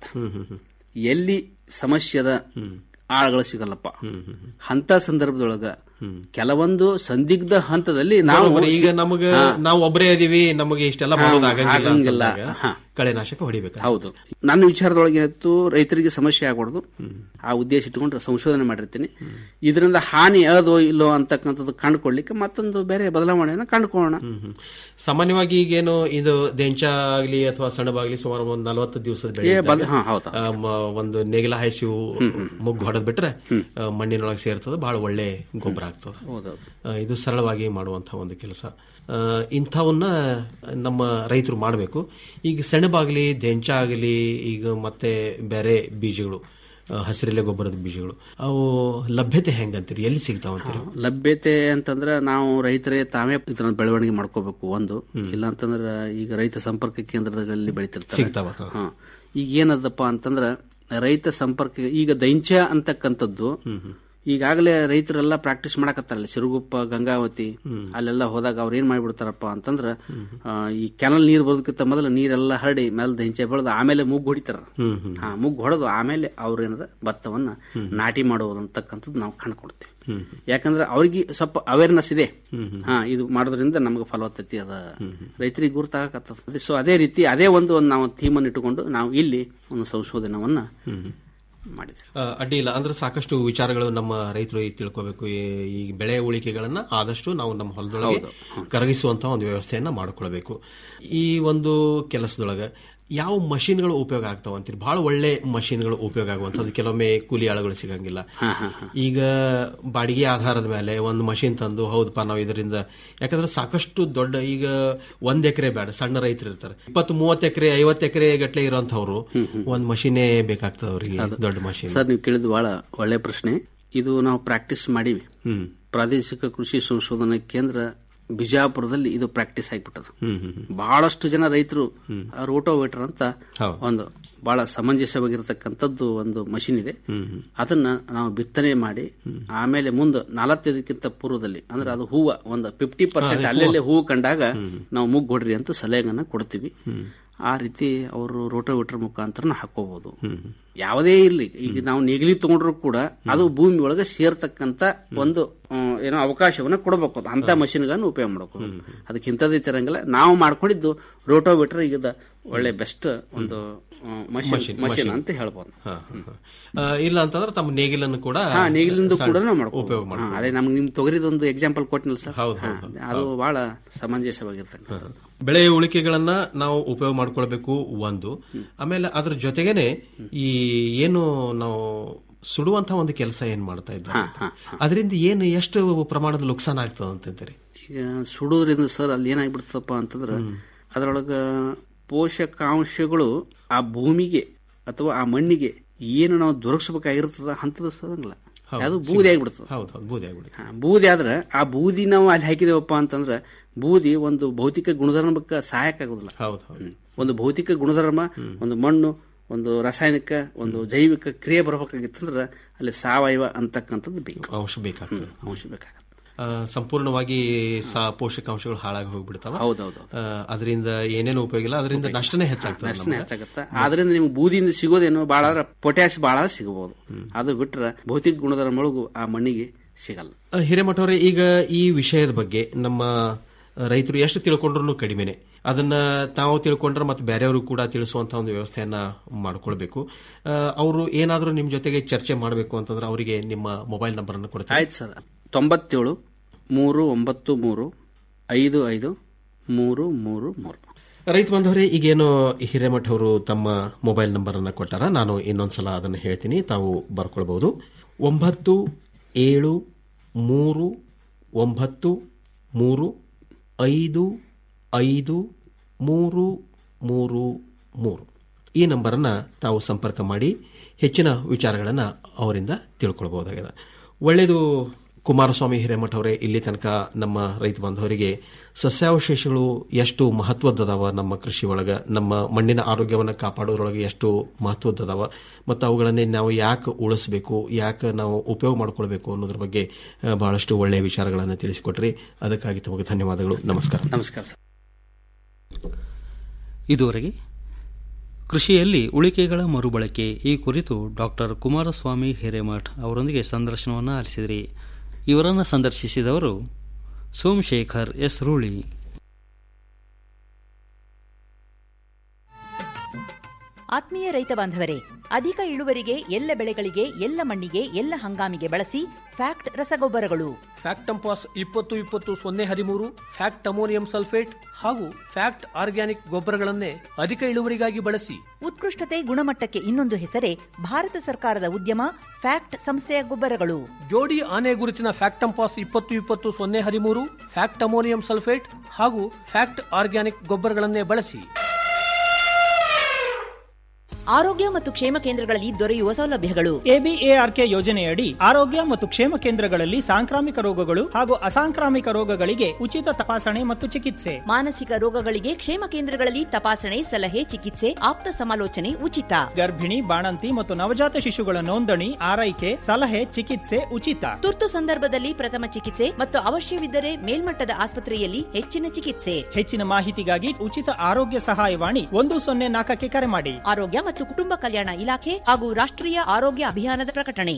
ಎಲ್ಲಿ ಸಮಸ್ಯೆದ ಆಳುಗಳು ಸಿಗಲ್ಲಪ್ಪ ಅಂತ ಸಂದರ್ಭದೊಳಗ ಕೆಲವೊಂದು ಸಂದಿಗ್ಧ ಹಂತದಲ್ಲಿ ನಾವು ಬರೋಬ್ಬರಿ. ಈಗ ನಮಗೆ ಹಾ. ನಾವು ಒಬ್ಬರೇ ಅದೀವಿ ನಮಗೆ ಇಷ್ಟೆಲ್ಲ ಹಾ, ಮಾಡೋದು ಆಗಂಗಿಲ್ಲ ಆಗಂಗಿಲ್ಲ. ಅಂತಂದಾಗ ಹಾ. ಕಳೆನಾಶಕ ಹೊಡಿಬೇಕು ಹೌದು ನನ್ನ ವಿಚಾರದೊಳಗೆ ಏನಿತ್ತು ರೈತರಿಗೆ ಸಮಸ್ಯೆ ಆಗ್ಬಾರ್ದು ಆ ಉದ್ದೇಶ ಇಟ್ಟುಕೊಂಡು ಸಂಶೋಧನೆ ಮಾಡಿರ್ತೀನಿ ಇದರಿಂದ ಹಾನಿ ಅದೋ ಇಲ್ಲೋ ಅಂತಕ್ಕಂಥದ್ದು ಕಂಡುಕೊಳ್ಳಿಕ್ಕೆ ಮತ್ತೊಂದು ಬೇರೆ ಬದಲಾವಣೆಯನ್ನು ಕಂಡುಕೊಳ್ಳೋಣ ಸಾಮಾನ್ಯವಾಗಿ ಈಗೇನು ಇದು ದೆಂಚ ಆಗ್ಲಿ ಅಥವಾ ಸೆಣಬಾಗ್ಲಿ ಸುಮಾರು ಒಂದ್ ನಲವತ್ತು ದಿವಸದ ಬೆಳೆ ಏ, ಬದ್- ಇದ್ದಾಗ, ಹಾ, ಹೌದು. ಆ, ಮ- ಒಂದು ನೇಗಿಲ ಹಾಯಿಸಿ ಮುಗ್ಗು ಹೊಡೆದ್ ಬಿಟ್ರೆ ಆ, ಮಣ್ಣಿನೊಳಗೆ ಸೇರ್ತದೆ ಬಹಳ ಒಳ್ಳೆ ಗೊಬ್ಬರ ಆಗ್ತದೆ ಹೌದೌದು. ಆ, ಇದು ಸರಳವಾಗಿ ಮಾಡುವಂತಹ ಒಂದು ಕೆಲಸ ಆ, ಇಂಥವನ್ನ ನಮ್ಮ ರೈತರು ಮಾಡಬೇಕು ಈಗ ಸೆಣಬಾಗಲಿ ದೆಂಚ ಆಗಲಿ ಈಗ ಮತ್ತೆ ಬೇರೆ ಬೀಜಗಳು ಆ, ಹಸಿರೆಲೆ ಗೊಬ್ಬರದ ಬೀಜಗಳು ಅವು ಲಭ್ಯತೆ ಹೆಂಗಂತೀರಿ ಎಲ್ಲಿ ಸಿಗ್ತಾವಂತೀರಿ ಲಭ್ಯತೆ ಅಂತಂದ್ರೆ ನಾವು ರೈತರೇ ತಾವೇ ಇದನ್ನ ಬೆಳವಣಿಗೆ ಮಾಡ್ಕೋಬೇಕು ಒಂದು ಇಲ್ಲ ಅಂತಂದ್ರೆ ಈಗ ರೈತ ಸಂಪರ್ಕ ಕೇಂದ್ರದಲ್ಲಿ ಬೆಳಿತಿರ್ತಾರೆ ಸಿಗ್ತಾವ, ಹಾ. ಹಾ. ಈಗ ಏನದಪ್ಪ ಅಂತಂದ್ರ ರೈತ ಸಂಪರ್ಕ ಈಗ ದೈಂಚ ಅಂತಕ್ಕಂಥದ್ದು ಈಗಾಗಲೇ ರೈತರೆಲ್ಲ ಪ್ರಾಕ್ಟೀಸ್ ಮಾಡಕತ್ತಾರಲ್ಲ ಸಿರುಗುಪ್ಪ ಗಂಗಾವತಿ ಅಲ್ಲೆಲ್ಲ ಹೋದಾಗ ಅವ್ರು ಏನ್ ಮಾಡ್ಬಿಡ್ತಾರಪ್ಪ ಅಂತಂದ್ರ ಆ, ಈ ಕೆನಲ್ ನೀರ್ ಬರೋದಕ್ಕಿಂತ ಮೊದಲು ನೀರೆಲ್ಲ ಹರಡಿ ಮೇಲೆ ದಂಚೆ ಬೆಳೆದು ಆಮೇಲೆ ಮುಗ್ಗು ಹೊಡಿತಾರ ಹಾ ಮುಗ್ಗು ಹೊಡೆದು ಆಮೇಲೆ ಅವ್ರು ಏನದ ಭತ್ತವನ್ನ ನಾಟಿ ಮಾಡುವುದು ಅಂತಕ್ಕಂಥದ್ದು ನಾವು ಕಂಡುಕೊಡ್ತೀವಿ ಯಾಕಂದ್ರೆ ಅವ್ರಿಗೆ ಸ್ವಲ್ಪ ಅವೇರ್ನೆಸ್ ಇದೆ ಹಾ ಇದು ಮಾಡೋದ್ರಿಂದ ನಮಗೆ ಫಲವತ್ತತೆ ಅದ ರೈತರಿಗೆ ಗುರುತಾಗತ್ತದ ಸೊ ಅದೇ ರೀತಿ ಅದೇ ಒಂದು ಒಂದು ನಾವು ಥೀಮನ್ನು ಇಟ್ಟುಕೊಂಡು ನಾವು ಇಲ್ಲಿ ಒಂದು ಸಂಶೋಧನವನ್ನ ಮಾಡಿದ್ವಿ ಆ, ಅಡ್ಡಿ ಇಲ್ಲ ಅಂದ್ರೆ ಸಾಕಷ್ಟು ವಿಚಾರಗಳು ನಮ್ಮ ರೈತರು ಈ ತಿಳ್ಕೋಬೇಕು ಈ- ಈ ಬೆಳೆ ಉಳಿಕೆಗಳನ್ನ ಆದಷ್ಟು ನಾವು ನಮ್ಮ ಹೊಲದೊಳಗೆ ಹೌದು. ಕರಗಿಸುವಂತ ಒಂದು ವ್ಯವಸ್ಥೆಯನ್ನ ಮಾಡಿಕೊಳ್ಬೇಕು ಈ ಒಂದು ಕೆಲಸದೊಳಗ ಯಾವ ಮಷಿನ್ಗಳು ಉಪಯೋಗ ಆಗ್ತಾವ ಅಂತೀರಿ ಬಹಳ ಒಳ್ಳೆ ಮಷಿನ್ಗಳು ಉಪಯೋಗ ಆಗುವಂಥದ್ದು ಕೆಲವೊಮ್ಮೆ ಕೂಲಿ ಆಳುಗಳು ಸಿಗಂಗಿಲ್ಲ ಈಗ ಬಾಡಿಗೆ ಆಧಾರದ ಮೇಲೆ ಒಂದು ಮಷಿನ್ ತಂದು ಹೌದಪ್ಪ ನಾವು ಇದರಿಂದ ಯಾಕಂದ್ರೆ ಸಾಕಷ್ಟು ದೊಡ್ಡ ಈಗ ಒಂದ್ ಎಕರೆ ಬೇಡ ಸಣ್ಣ ರೈತರು ಇರ್ತಾರೆ ಇಪ್ಪತ್ತು ಮೂವತ್ತು ಎಕರೆ ಐವತ್ತು ಎಕರೆ ಗಟ್ಲೆ ಇರೋಂಥವ್ರು ಒಂದ್ ಮಷಿನೇ ಬೇಕಾಗ್ತದೆ ಅವರಿಗೆ ದೊಡ್ಡ ಮಷಿನ್ ಸರ್ ನೀವು ಕೇಳಿದ ಬಹಳ ಒಳ್ಳೆ ಪ್ರಶ್ನೆ ಇದು ನಾವು ಪ್ರಾಕ್ಟೀಸ್ ಮಾಡೀವಿ ಪ್ರಾದೇಶಿಕ ಕೃಷಿ ಸಂಶೋಧನಾ ಕೇಂದ್ರ ಬಿಜಾಪುರದಲ್ಲಿ ಇದು ಪ್ರಾಕ್ಟೀಸ್ ಆಗಿಬಿಟ್ಟದು ಬಹಳಷ್ಟು ಜನ ರೈತರು ರೋಟೋವೇಟರ್ ಅಂತ ಒಂದು ಬಹಳ ಸಮಂಜಸವಾಗಿರತಕ್ಕಂಥದ್ದು ಒಂದು ಮಷಿನ್ ಇದೆ ಅದನ್ನ ನಾವು ಬಿತ್ತನೆ ಮಾಡಿ ಆಮೇಲೆ ಮುಂದೆ ನಲವತ್ತೈದಕ್ಕಿಂತ ಪೂರ್ವದಲ್ಲಿ ಅಂದ್ರೆ ಅದು ಹೂವ ಒಂದು ಫಿಫ್ಟಿ ಪರ್ಸೆಂಟ್ ಹಾ, ಅಲ್ಲಲ್ಲೇ ಹೂವು ಕಂಡಾಗ ನಾವು ಮುಗ್ಗು ಹೊಡ್ರಿ ಅಂತ ಸಲಹೆಗನ್ನ ಕೊಡ್ತೀವಿ ಆ ರೀತಿ ಅವರು ರೋಟೋವೇಟರ್ ಮುಖಾಂತರ ಹಾಕೋಬಹುದು ಯಾವುದೇ ಇರ್ಲಿ ಈಗ ನಾವು ನೆಗಲಿ ತಗೊಂಡ್ರು ಕೂಡ ಅದು ಭೂಮಿ ಒಳಗೆ ಸೇರ್ತಕ್ಕಂತ ಒಂದು ಆ, ಏನೋ ಅವಕಾಶವನ್ನ ಕೊಡಬೇಕು ಅದು ಅಂತ ಮಷಿನ್ಗಳನ್ನು ಉಪಯೋಗ ಮಾಡಬೇಕು ಅದಕ್ಕೆ ಇಂಥದ್ದೇ ತಿರಂಗಿಲ್ಲ ನಾವು ಮಾಡ್ಕೊಂಡಿದ್ದು ರೋಟೋವೇಟರ್ ಈಗ ಒಳ್ಳೆ ಬೆಸ್ಟ್ ಒಂದು ಮಷಿನ್ Machine, ಮಷಿನ್ machine. ಅಂತ ಹೇಳ್ಬೋದು ಹಾ, ಹಾ, ಹಾ. ಆ, ಇಲ್ಲ ಅಂತಂದ್ರೆ ತಮ್ಮ ನೇಗಿಲನ್ನು ಕೂಡ ಹಾ ನೇಗಿಲಿಂದ ಸಣ್ಣ ಕೂಡ ನಾವು ಮಾಡ್ಕೊ ಉಪಯೋಗ ಹಾ, ಮಾಡ್ಕೊ ಅದೇ ನಮ್ಗೆ ನಿಮ್ ತೊಗರಿದೊಂದು ಎಕ್ಸಾಂಪಲ್ ಕೊಟ್ಟಿನಲ್ಲ ಸರ್ ಹೌದು, ಹಾ, ಹೌದು, ಅದು ಬಹಳ ಸಮಂಜಸವಾಗಿರ್ತಕ್ಕಂಥದ್ದು ಬೆಳೆ ಉಳಿಕೆಗಳನ್ನ ನಾವು ಉಪಯೋಗ ಮಾಡ್ಕೊಳ್ಬೇಕು ಒಂದು ಆಮೇಲೆ ಅದ್ರ ಜೊತೆಗೇನೆ ಈ ಏನು ನಾವು ಸುಡುವಂತ ಒಂದು ಕೆಲಸ ಏನ್ ಮಾಡ್ತಾ ಇದ್ದಾರೆ ಅದರಿಂದ ಏನು ಎಷ್ಟು ಪ್ರಮಾಣದ ನುಕ್ಸಾನ ಆಗ್ತದೆ ಅಂತಂತೀರಿ ಈಗ ಸುಡೋದ್ರಿಂದ ಸರ್ ಅಲ್ಲಿ ಏನಾಗ್ಬಿಡ್ತಪ್ಪ ಅಂತಂದ್ರ ಅದರೊಳಗ ಪೋಷಕಾಂಶಗಳು ಆ ಭೂಮಿಗೆ ಅಥವಾ ಆ ಮಣ್ಣಿಗೆ ಏನು ನಾವು ದೊರಕಿಸಬೇಕಾಗಿರ್ತದ ಅಂತದ ಸರ್ ಹಂಗಲ್ಲ ಹೌದು, ಅದು ಬೂದಿ ಆಗ್ಬಿಡ್ತದ ಹೌದು ಹೌದು ಬೂದಿ ಆಗ್ಬಿಡುತ್ತೆ ಹಾ, ಬೂದಿ ಆದ್ರೆ ಆ ಬೂದಿ ನಾವು ಅಲ್ಲಿ ಹಾಕಿದೇವಪ್ಪ ಅಂತಂದ್ರೆ ಬೂದಿ ಒಂದು ಭೌತಿಕ ಗುಣಧರ್ಮಕ್ಕೆ ಸಹಾಯಕ ಆಗುದಿಲ್ಲ ಹೌದು ಹೌದು ಒಂದು ಭೌತಿಕ ಗುಣಧರ್ಮ ಒಂದು ಮಣ್ಣು ಒಂದು ರಾಸಾಯನಿಕ ಒಂದು ಜೈವಿಕ ಕ್ರಿಯೆ ಬರಬೇಕಾಗಿತ್ತಂದ್ರೆ ಅಲ್ಲಿ ಸಾವಯವ ಅಂತಕ್ಕಂಥದ್ದು ಬೇಕು ಅಂಶ ಬೇಕಾಗ್ತದೆ ಅಂಶ ಬೇಕಾಗುತ್ತೆ ಆ, ಸಂಪೂರ್ಣವಾಗಿ ಸಾ ಪೋಷಕಾಂಶಗಳು ಹಾಳಾಗಿ ಹೋಗ್ಬಿಡ್ತಾವ ಹೌದೌದು. ಆ, ಅದರಿಂದ ಏನೇನು ಉಪಯೋಗ ಇಲ್ಲ ಅದರಿಂದ ನಷ್ಟನೇ ಹೆಚ್ಚಾಗ್ತದೆ ನಷ್ಟನೇ ನಮ್ಗೆ. ಹೆಚ್ಚಾಗತ್ತ ಆದ್ರಿಂದ ನಿಮ್ಗೆ ಬೂದಿಯಿಂದ ಸಿಗೋದೇನು ಬಹಳ ಪೊಟ್ಯಾಶ್ ಬಹಳ ಸಿಗಬಹುದು ಅದು ಬಿಟ್ರೆ ಭೌತಿಕ ಗುಣಧರ್ಮಗಳಿಗೂ ಆ ಮಣ್ಣಿಗೆ ಸಿಗಲ್ಲ ಆ, ಹಿರೇಮಠ ಅವರೇ ಈಗ ಈ ವಿಷಯದ ಬಗ್ಗೆ ನಮ್ಮ ರೈತರು ಎಷ್ಟು ತಿಳ್ಕೊಂಡ್ರು ಕಡಿಮೆನೆ ಅದನ್ನ ತಾವು ತಿಳ್ಕೊಂಡ್ರೆ ಮತ್ತೆ ಬೇರೆಯವರು ಕೂಡ ತಿಳಿಸುವಂತ ಒಂದು ವ್ಯವಸ್ಥೆಯನ್ನ ಮಾಡ್ಕೊಳ್ಬೇಕು ಅವರು ಏನಾದರೂ ನಿಮ್ ಜೊತೆಗೆ ಚರ್ಚೆ ಮಾಡಬೇಕು ಅಂತಂದ್ರೆ ಅವರಿಗೆ ನಿಮ್ಮ ಮೊಬೈಲ್ ನಂಬರ್ ಅನ್ನು ಕೊಡ್ತಾರೆ ಆಯ್ತು ಸರ್ ತೊಂಬತ್ತೇಳು ಮೂರು ಒಂಬತ್ತು ಮೂರು ಐದು ಐದು ಮೂರು ಮೂರು ಮೂರು ರೈತ ಬಾಂಧವರೇ ಈಗೇನು ಹಿರೇಮಠ ಅವರು ತಮ್ಮ ಮೊಬೈಲ್ ನಂಬರ್ ಅನ್ನ ಕೊಟ್ಟಾರ ನಾನು ಇನ್ನೊಂದ್ಸಲ ಅದನ್ನು ಹೇಳ್ತೀನಿ ತಾವು ಬರ್ಕೊಳ್ಬಹುದು ಒಂಬತ್ತು ಏಳು ಮೂರು ಒಂಬತ್ತು ಮೂರು ಐದು ಐದು ಮೂರು ಮೂರು ಮೂರು ಈ ನಂಬರನ್ನು ತಾವು ಸಂಪರ್ಕ ಮಾಡಿ ಹೆಚ್ಚಿನ ವಿಚಾರಗಳನ್ನು ಅವರಿಂದ ತಿಳ್ಕೊಳ್ಬಹುದಾಗಿದೆ ಒಳ್ಳೆಯದು ಕುಮಾರಸ್ವಾಮಿ ಹಿರೇಮಠ ಅವರೇ ಇಲ್ಲಿ ತನಕ ನಮ್ಮ ರೈತ ಬಾಂಧವರಿಗೆ ಸಸ್ಯಾವಶೇಷಗಳು ಎಷ್ಟು ಮಹತ್ವದ್ದದಾವ ನಮ್ಮ ಕೃಷಿ ಒಳಗೆ ನಮ್ಮ ಮಣ್ಣಿನ ಆರೋಗ್ಯವನ್ನು ಕಾಪಾಡೋದ್ರೊಳಗೆ ಎಷ್ಟು ಮಹತ್ವದ್ದದಾವ ಮತ್ತು ಅವುಗಳನ್ನೇ ನಾವು ಯಾಕೆ ಉಳಿಸಬೇಕು ಯಾಕೆ ನಾವು ಉಪಯೋಗ ಮಾಡ್ಕೊಳ್ಬೇಕು ಅನ್ನೋದ್ರ ಬಗ್ಗೆ ಆ, ಬಹಳಷ್ಟು ಒಳ್ಳೆಯ ವಿಚಾರಗಳನ್ನು ತಿಳಿಸಿಕೊಟ್ರಿ ಅದಕ್ಕಾಗಿ ತಮಗೆ ಧನ್ಯವಾದಗಳು ನಮಸ್ಕಾರ ನಮಸ್ಕಾರ ಸರ್ ಇದುವರೆಗೆ ಕೃಷಿಯಲ್ಲಿ ಉಳಿಕೆಗಳ ಮರುಬಳಕೆ ಈ ಕುರಿತು ಡಾಕ್ಟರ್ ಕುಮಾರಸ್ವಾಮಿ ಹಿರೇಮಠ್ ಅವರೊಂದಿಗೆ ಸಂದರ್ಶನವನ್ನು ಆಲಿಸಿದ್ರಿ ಇವರನ್ನು ಸಂದರ್ಶಿಸಿದವರು ಸೋಮಶೇಖರ್ ಎಸ್ ರೂಳಿ ಆತ್ಮೀಯ ರೈತ ಬಾಂಧವರೇ ಅಧಿಕ ಇಳುವರಿಗೆ ಎಲ್ಲ ಬೆಳೆಗಳಿಗೆ ಎಲ್ಲ ಮಣ್ಣಿಗೆ ಎಲ್ಲ ಹಂಗಾಮಿಗೆ ಬಳಸಿ ಫ್ಯಾಕ್ಟ್ ರಸಗೊಬ್ಬರಗಳು ಫ್ಯಾಕ್ಟಂಪಾಸ್ ಇಪ್ಪತ್ತು ಇಪ್ಪತ್ತು ಸೊನ್ನೆ ಹದಿಮೂರು ಫ್ಯಾಕ್ಟ್ ಅಮೋನಿಯಂ ಸಲ್ಫೇಟ್ ಹಾಗೂ ಫ್ಯಾಕ್ಟ್ ಆರ್ಗ್ಯಾನಿಕ್ ಗೊಬ್ಬರಗಳನ್ನೇ ಅಧಿಕ ಇಳುವರಿಗಾಗಿ ಬಳಸಿ ಉತ್ಕೃಷ್ಟತೆ ಗುಣಮಟ್ಟಕ್ಕೆ ಇನ್ನೊಂದು ಹೆಸರೇ ಭಾರತ ಸರ್ಕಾರದ ಉದ್ಯಮ ಫ್ಯಾಕ್ಟ್ ಸಂಸ್ಥೆಯ ಗೊಬ್ಬರಗಳು ಜೋಡಿ ಆನೆ ಗುರುತಿನ ಫ್ಯಾಕ್ಟಂಪಾಸ್ ಇಪ್ಪತ್ತು ಇಪ್ಪತ್ತು ಸೊನ್ನೆ ಹದಿಮೂರು ಫ್ಯಾಕ್ಟ್ ಅಮೋನಿಯಂ ಸಲ್ಫೇಟ್ ಹಾಗೂ ಫ್ಯಾಕ್ಟ್ ಆರ್ಗ್ಯಾನಿಕ್ ಗೊಬ್ಬರಗಳನ್ನೇ ಬಳಸಿ ಆರೋಗ್ಯ ಮತ್ತು ಕ್ಷೇಮ ಕೇಂದ್ರಗಳಲ್ಲಿ ದೊರೆಯುವ ಸೌಲಭ್ಯಗಳು ಎಬಿಎಆರ್ಕೆ ಯೋಜನೆಯಡಿ ಆರೋಗ್ಯ ಮತ್ತು ಕ್ಷೇಮ ಕೇಂದ್ರಗಳಲ್ಲಿ ಸಾಂಕ್ರಾಮಿಕ ರೋಗಗಳು ಹಾಗೂ ಅಸಾಂಕ್ರಾಮಿಕ ರೋಗಗಳಿಗೆ ಉಚಿತ ತಪಾಸಣೆ ಮತ್ತು ಚಿಕಿತ್ಸೆ ಮಾನಸಿಕ ರೋಗಗಳಿಗೆ ಕ್ಷೇಮ ಕೇಂದ್ರಗಳಲ್ಲಿ ತಪಾಸಣೆ ಸಲಹೆ ಚಿಕಿತ್ಸೆ ಆಪ್ತ ಸಮಾಲೋಚನೆ ಉಚಿತ ಗರ್ಭಿಣಿ ಬಾಣಂತಿ ಮತ್ತು ನವಜಾತ ಶಿಶುಗಳ ನೋಂದಣಿ ಆರೈಕೆ ಸಲಹೆ ಚಿಕಿತ್ಸೆ ಉಚಿತ ತುರ್ತು ಸಂದರ್ಭದಲ್ಲಿ ಪ್ರಥಮ ಚಿಕಿತ್ಸೆ ಮತ್ತು ಅವಶ್ಯವಿದ್ದರೆ ಮೇಲ್ಮಟ್ಟದ ಆಸ್ಪತ್ರೆಯಲ್ಲಿ ಹೆಚ್ಚಿನ ಚಿಕಿತ್ಸೆ ಹೆಚ್ಚಿನ ಮಾಹಿತಿಗಾಗಿ ಉಚಿತ ಆರೋಗ್ಯ ಸಹಾಯವಾಣಿ ಒಂದು ಸೊನ್ನೆ ನಾಲ್ಕಕ್ಕೆ ಕರೆ ಮಾಡಿ ಆರೋಗ್ಯ ಮತ್ತು ಕುಟುಂಬ ಕಲ್ಯಾಣ ಇಲಾಖೆ ಹಾಗೂ ರಾಷ್ಟ್ರೀಯ ಆರೋಗ್ಯ ಅಭಿಯಾನದ ಪ್ರಕಟಣೆ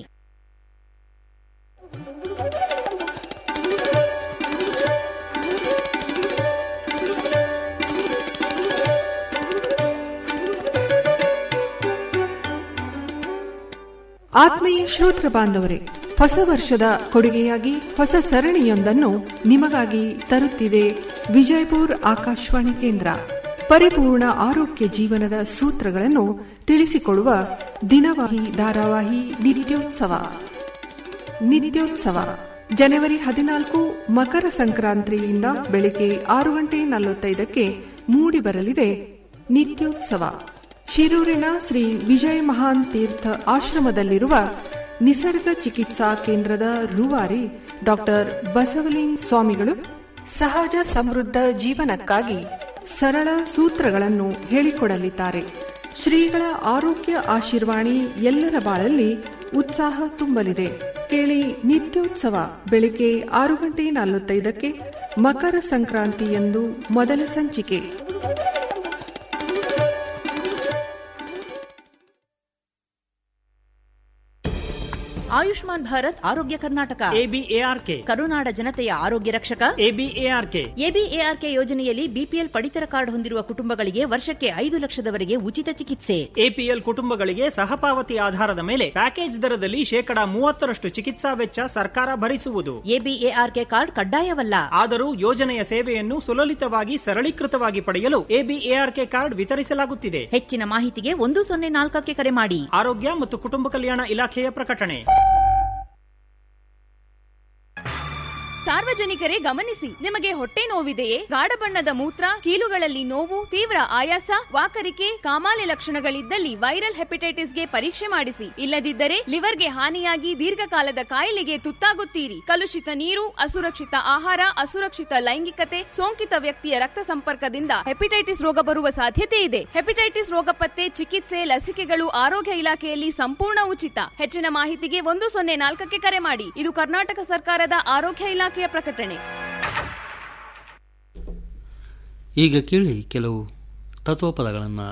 ಆತ್ಮೀಯ ಶ್ರೋತೃ ಬಾಂಧವರೇ ಹೊಸ ವರ್ಷದ ಕೊಡುಗೆಯಾಗಿ ಹೊಸ ಸರಣಿಯೊಂದನ್ನು ನಿಮಗಾಗಿ ತರುತ್ತಿದೆ ವಿಜಯಪುರ ಆಕಾಶವಾಣಿ ಕೇಂದ್ರ ಪರಿಪೂರ್ಣ ಆರೋಗ್ಯ ಜೀವನದ ಸೂತ್ರಗಳನ್ನು ತಿಳಿಸಿಕೊಡುವ ದಿನವಾಹಿ ಧಾರಾವಾಹಿ ನಿತ್ಯೋತ್ಸವ ನಿತ್ಯೋತ್ಸವ ಜನವರಿ ಹದಿನಾಲ್ಕು ಮಕರ ಸಂಕ್ರಾಂತಿಯಿಂದ ಬೆಳಿಗ್ಗೆ ಆರು ಗಂಟೆ ನಲವತ್ತೈದಕ್ಕೆ ಮೂಡಿಬರಲಿದೆ ನಿತ್ಯೋತ್ಸವ ಶಿರೂರಿನ ಶ್ರೀ ವಿಜಯ ಮಹಾನ್ ತೀರ್ಥ ಆಶ್ರಮದಲ್ಲಿರುವ ನಿಸರ್ಗ ಚಿಕಿತ್ಸಾ ಕೇಂದ್ರದ ರೂವಾರಿ ಡಾಕ್ಟರ್ ಬಸವಲಿಂಗ್ ಸ್ವಾಮಿಗಳು ಸಹಜ ಸಮೃದ್ಧ ಜೀವನಕ್ಕಾಗಿ ಸರಳ ಸೂತ್ರಗಳನ್ನು ಹೇಳಿಕೊಡಲಿದ್ದಾರೆ ಶ್ರೀಗಳ ಆರೋಗ್ಯ ಆಶೀರ್ವಾಣಿ ಎಲ್ಲರ ಬಾಳಲ್ಲಿ ಉತ್ಸಾಹ ತುಂಬಲಿದೆ ಕೇಳಿ ನಿತ್ಯೋತ್ಸವ ಬೆಳಿಗ್ಗೆ ಆರು ಗಂಟೆ ನಲವತ್ತೈದಕ್ಕೆ ಮಕರ ಸಂಕ್ರಾಂತಿಯಂದು ಮೊದಲ ಸಂಚಿಕೆ ಆಯುಷ್ಮಾನ್ ಭಾರತ್ ಆರೋಗ್ಯ ಕರ್ನಾಟಕ ಎಬಿಎಆರ್ಕೆ ಕರುನಾಡ ಜನತೆಯ ಆರೋಗ್ಯ ರಕ್ಷಕ ಎಬಿಎಆರ್ಕೆ ಎಬಿಎಆರ್ಕೆ ಯೋಜನೆಯಲ್ಲಿ ಬಿಪಿಎಲ್ ಪಡಿತರ ಕಾರ್ಡ್ ಹೊಂದಿರುವ ಕುಟುಂಬಗಳಿಗೆ ವರ್ಷಕ್ಕೆ ಐದು ಲಕ್ಷದವರೆಗೆ ಉಚಿತ ಚಿಕಿತ್ಸೆ ಎಪಿಎಲ್ ಕುಟುಂಬಗಳಿಗೆ ಸಹಪಾವತಿ ಆಧಾರದ ಮೇಲೆ ಪ್ಯಾಕೇಜ್ ದರದಲ್ಲಿ ಶೇಕಡಾ ಮೂವತ್ತರಷ್ಟು ಚಿಕಿತ್ಸಾ ವೆಚ್ಚ ಸರ್ಕಾರ ಭರಿಸುವುದು ಎಬಿಎಆರ್ಕೆ ಕಾರ್ಡ್ ಕಡ್ಡಾಯವಲ್ಲ ಆದರೂ ಯೋಜನೆಯ ಸೇವೆಯನ್ನು ಸುಲಲಿತವಾಗಿ ಸರಳೀಕೃತವಾಗಿ ಪಡೆಯಲು ಎಬಿಎಆರ್ಕೆ ಕಾರ್ಡ್ ವಿತರಿಸಲಾಗುತ್ತಿದೆ ಹೆಚ್ಚಿನ ಮಾಹಿತಿಗೆ ಒಂದು ಸೊನ್ನೆ ನಾಲ್ಕಕ್ಕೆ ಕರೆ ಮಾಡಿ ಆರೋಗ್ಯ ಮತ್ತು ಕುಟುಂಬ ಕಲ್ಯಾಣ ಇಲಾಖೆಯ ಪ್ರಕಟಣೆ ಸಾರ್ವಜನಿಕರೇ ಗಮನಿಸಿ ನಿಮಗೆ ಹೊಟ್ಟೆ ನೋವಿದೆಯೇ ಗಾಢ ಬಣ್ಣದ ಮೂತ್ರ ಕೀಲುಗಳಲ್ಲಿ ನೋವು ತೀವ್ರ ಆಯಾಸ ವಾಕರಿಕೆ ಕಾಮಾಲೆ ಲಕ್ಷಣಗಳಿದ್ದಲ್ಲಿ ವೈರಲ್ ಹೆಪಟೈಟಿಸ್ಗೆ ಪರೀಕ್ಷೆ ಮಾಡಿಸಿ ಇಲ್ಲದಿದ್ದರೆ ಲಿವರ್ಗೆ ಹಾನಿಯಾಗಿ ದೀರ್ಘಕಾಲದ ಕಾಯಿಲೆಗೆ ತುತ್ತಾಗುತ್ತೀರಿ ಕಲುಷಿತ ನೀರು ಅಸುರಕ್ಷಿತ ಆಹಾರ ಅಸುರಕ್ಷಿತ ಲೈಂಗಿಕತೆ ಸೋಂಕಿತ ವ್ಯಕ್ತಿಯ ರಕ್ತ ಸಂಪರ್ಕದಿಂದ ಹೆಪಟೈಟಿಸ್ ರೋಗ ಬರುವ ಸಾಧ್ಯತೆ ಇದೆ ಹೆಪಟೈಟಿಸ್ ರೋಗ ಪತ್ತೆ ಚಿಕಿತ್ಸೆ ಲಸಿಕೆಗಳು ಆರೋಗ್ಯ ಇಲಾಖೆಯಲ್ಲಿ ಸಂಪೂರ್ಣ ಉಚಿತ ಹೆಚ್ಚಿನ ಮಾಹಿತಿಗೆ ಒಂದು ಸೊನ್ನೆ ನಾಲ್ಕಕ್ಕೆ ಕರೆ ಮಾಡಿ ಇದು ಕರ್ನಾಟಕ ಸರ್ಕಾರದ ಆರೋಗ್ಯ ಇಲಾಖೆಯ ಪ್ರಕಟಣೆ ಈಗ ಕೇಳಿ ಕೆಲವು ತತ್ವಪದಗಳನ್ನು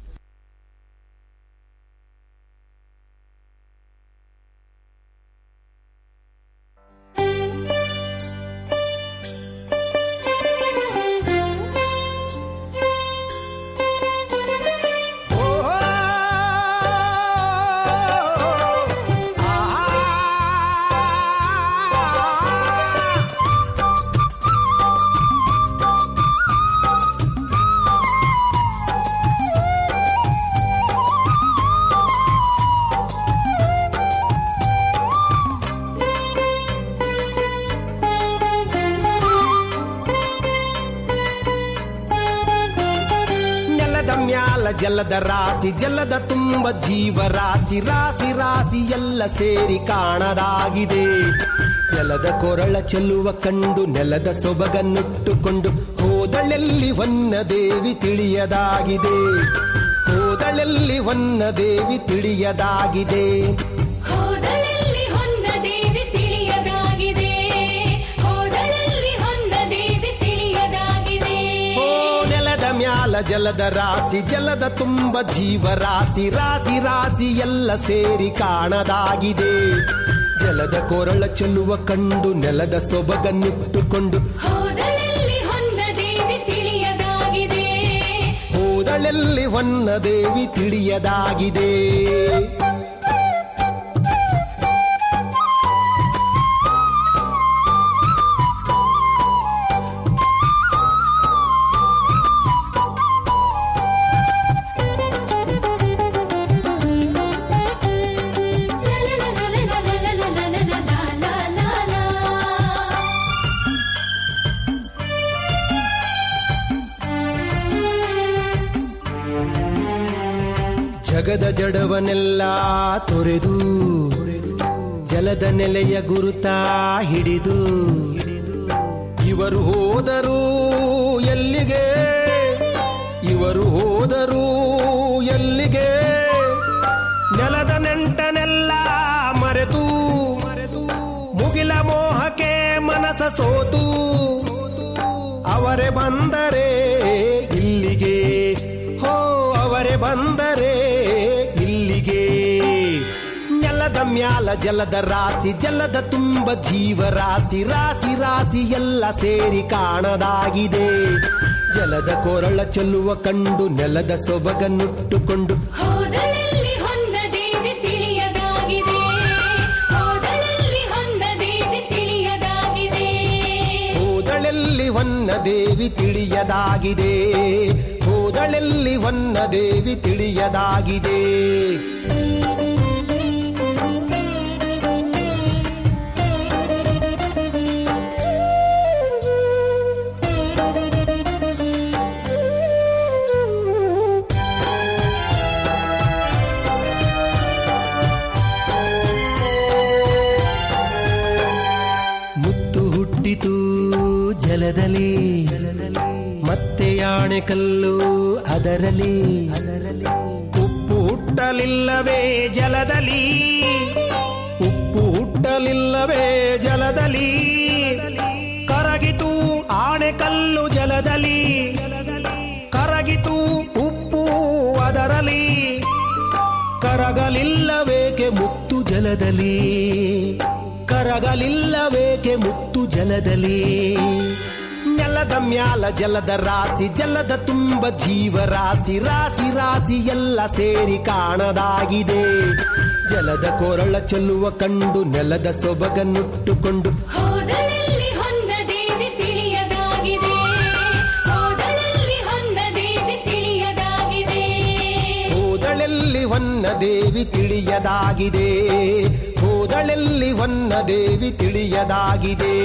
ನೆಲದ ಮ್ಯಾಲ ಜಲದ ರಾಶಿ ಜಲದ ತುಂಬ ಜೀವ ರಾಶಿ ರಾಶಿ ರಾಶಿ ಎಲ್ಲ ಸೇರಿ ಕಾಣದಾಗಿದೆ ಜಲದ ಕೊರಳ ಚೆಲ್ಲುವ ಕಂಡು ನೆಲದ ಸೊಬಗನ್ನುಟ್ಟುಕೊಂಡು ಹೋದಳೆಲ್ಲಿ ಹೊನ್ನ ದೇವಿ ತಿಳಿಯದಾಗಿದೆ ಹೋದಳೆಲ್ಲಿ ಹೊನ್ನ ದೇವಿ ತಿಳಿಯದಾಗಿದೆ ಹೋದಳಲ್ಲಿ ಹೊನ್ನ ದೇವಿ ತಿಳಿಯದಾಗಿದೆ ಹೋದಳಲ್ಲಿ ಹೊನ್ನ ದೇವಿ ತಿಳಿಯದಾಗಿದೆ ಓ ನೆಲದ ಮ್ಯಾಲ ಜಲದ ರಾಶಿ ಜಲದ ತುಂಬ ಜೀವ ರಾಶಿ ರಾಶಿ ರಾಶಿ ಎಲ್ಲ ಸೇರಿ ಕಾಣದಾಗಿದೆ ಜಲದ ಕೊರಳ ಚೆಲ್ಲುವ ಕಂಡು ನೆಲದ ಸೊಬಗನ್ನಿಟ್ಟುಕೊಂಡು ಹೋದಳಲ್ಲಿ ಹೊನ್ನ ದೇವಿ ತಿಳಿಯದಾಗಿದೆ ಹೋದಳೆಲ್ಲಿ ಹೊನ್ನ ದೇವಿ ತಿಳಿಯದಾಗಿದೆ ಜಗದ ಜಡವನೆಲ್ಲ ತೊರೆದು ಜಲದ ನೆಲೆಯ ಗುರುತ ಹಿಡಿದು ಇವರು ಹೋದರು ಎಲ್ಲಿಗೆ ಇವರು ಹೋದರು ಎಲ್ಲಿಗೆ ನೆಲದ ನೆಂಟನೆಲ್ಲ ಮರೆತು ಮುಗಿಲ ಮೋಹಕ್ಕೆ ಮನಸ ಸೋತು ಅವರೇ ಬಂದರೆ ಇಲ್ಲಿಗೆ ಹೋ ಅವರೇ ಬಂದರೆ ಇಲ್ಲಿಗೆ ನೆಲದ ಮ್ಯಾಲ ಜಲದ ರಾಶಿ ಜಲದ ತುಂಬ ಜೀವರಾಶಿ ರಾಶಿ ರಾಶಿ ಎಲ್ಲ ಸೇರಿ ಕಾಣದಾಗಿದೆ ಜಲದ ಕೊರಳ ಚೆಲ್ಲುವ ಕಂಡು ನೆಲದ ಸೊಬಗನ್ನುಟ್ಟುಕೊಂಡು ಹೋದಳಲ್ಲಿ ಹೊನ್ನ ದೇವಿ ತಿಳಿಯದಾಗಿದೆ ಹೋದಳಲ್ಲಿ ಹೊನ್ನ ದೇವಿ ತಿಳಿಯದಾಗಿದೆ ಹೋದಳೆಲ್ಲಿ ವನ್ನ ದೇವಿ ತಿಳಿಯದಾಗಿದೆ ಹೋದಳೆಲ್ಲಿ ವನ್ನ ದೇವಿ ತಿಳಿಯದಾಗಿದೆ ಮುತ್ತು ಹುಟ್ಟಿತು ಜಲದಲ್ಲಿ ಮತ್ತೆ ಆಣೆಕಲ್ಲು ಅದರಲ್ಲಿ ಉಪ್ಪು ಹುಟ್ಟಲಿಲ್ಲವೇ ಜಲದಲ್ಲಿ ಉಪ್ಪು ಹುಟ್ಟಲಿಲ್ಲವೇ ಜಲದಲ್ಲಿ ಕರಗಿತು ಆಣೆಕಲ್ಲು ಜಲದಲ್ಲಿ ಕರಗಿತು ಉಪ್ಪು ಅದರಲಿ ಕರಗಲಿಲ್ಲವೇಕೆ ಮುತ್ತು ಜಲದಲ್ಲಿ ಕರಗಲಿಲ್ಲವೇಕೆ ಮುತ್ತು ಜಲದಲ್ಲಿ ನೆಲದ ಮ್ಯಾಲ ಜಲದ ರಾಶಿ ಜಲದ ತುಂಬ ಜೀವರಾಶಿ ರಾಶಿ ರಾಶಿ ಎಲ್ಲ ಸೇರಿ ಕಾಣದಾಗಿದೆ ಜಲದ ಕೊರಳ ಚೆಲ್ಲುವ ಕಂಡು ನೆಲದ ಸೊಬಗನ್ನುಟ್ಟುಕೊಂಡು ಹೋದಳಲ್ಲಿ ಹೊನ್ನ ದೇವಿ ತಿಳಿಯದಾಗಿದೆ ಹೋದಳಲ್ಲಿ ಹೊನ್ನ ದೇವಿ ತಿಳಿಯದಾಗಿದೆ ಹೋದಳೆಲ್ಲಿ ವನ್ನ ದೇವಿ ತಿಳಿಯದಾಗಿದೆ ಹೋದಳೆಲ್ಲಿ ವನ್ನ ದೇವಿ ತಿಳಿಯದಾಗಿದೆ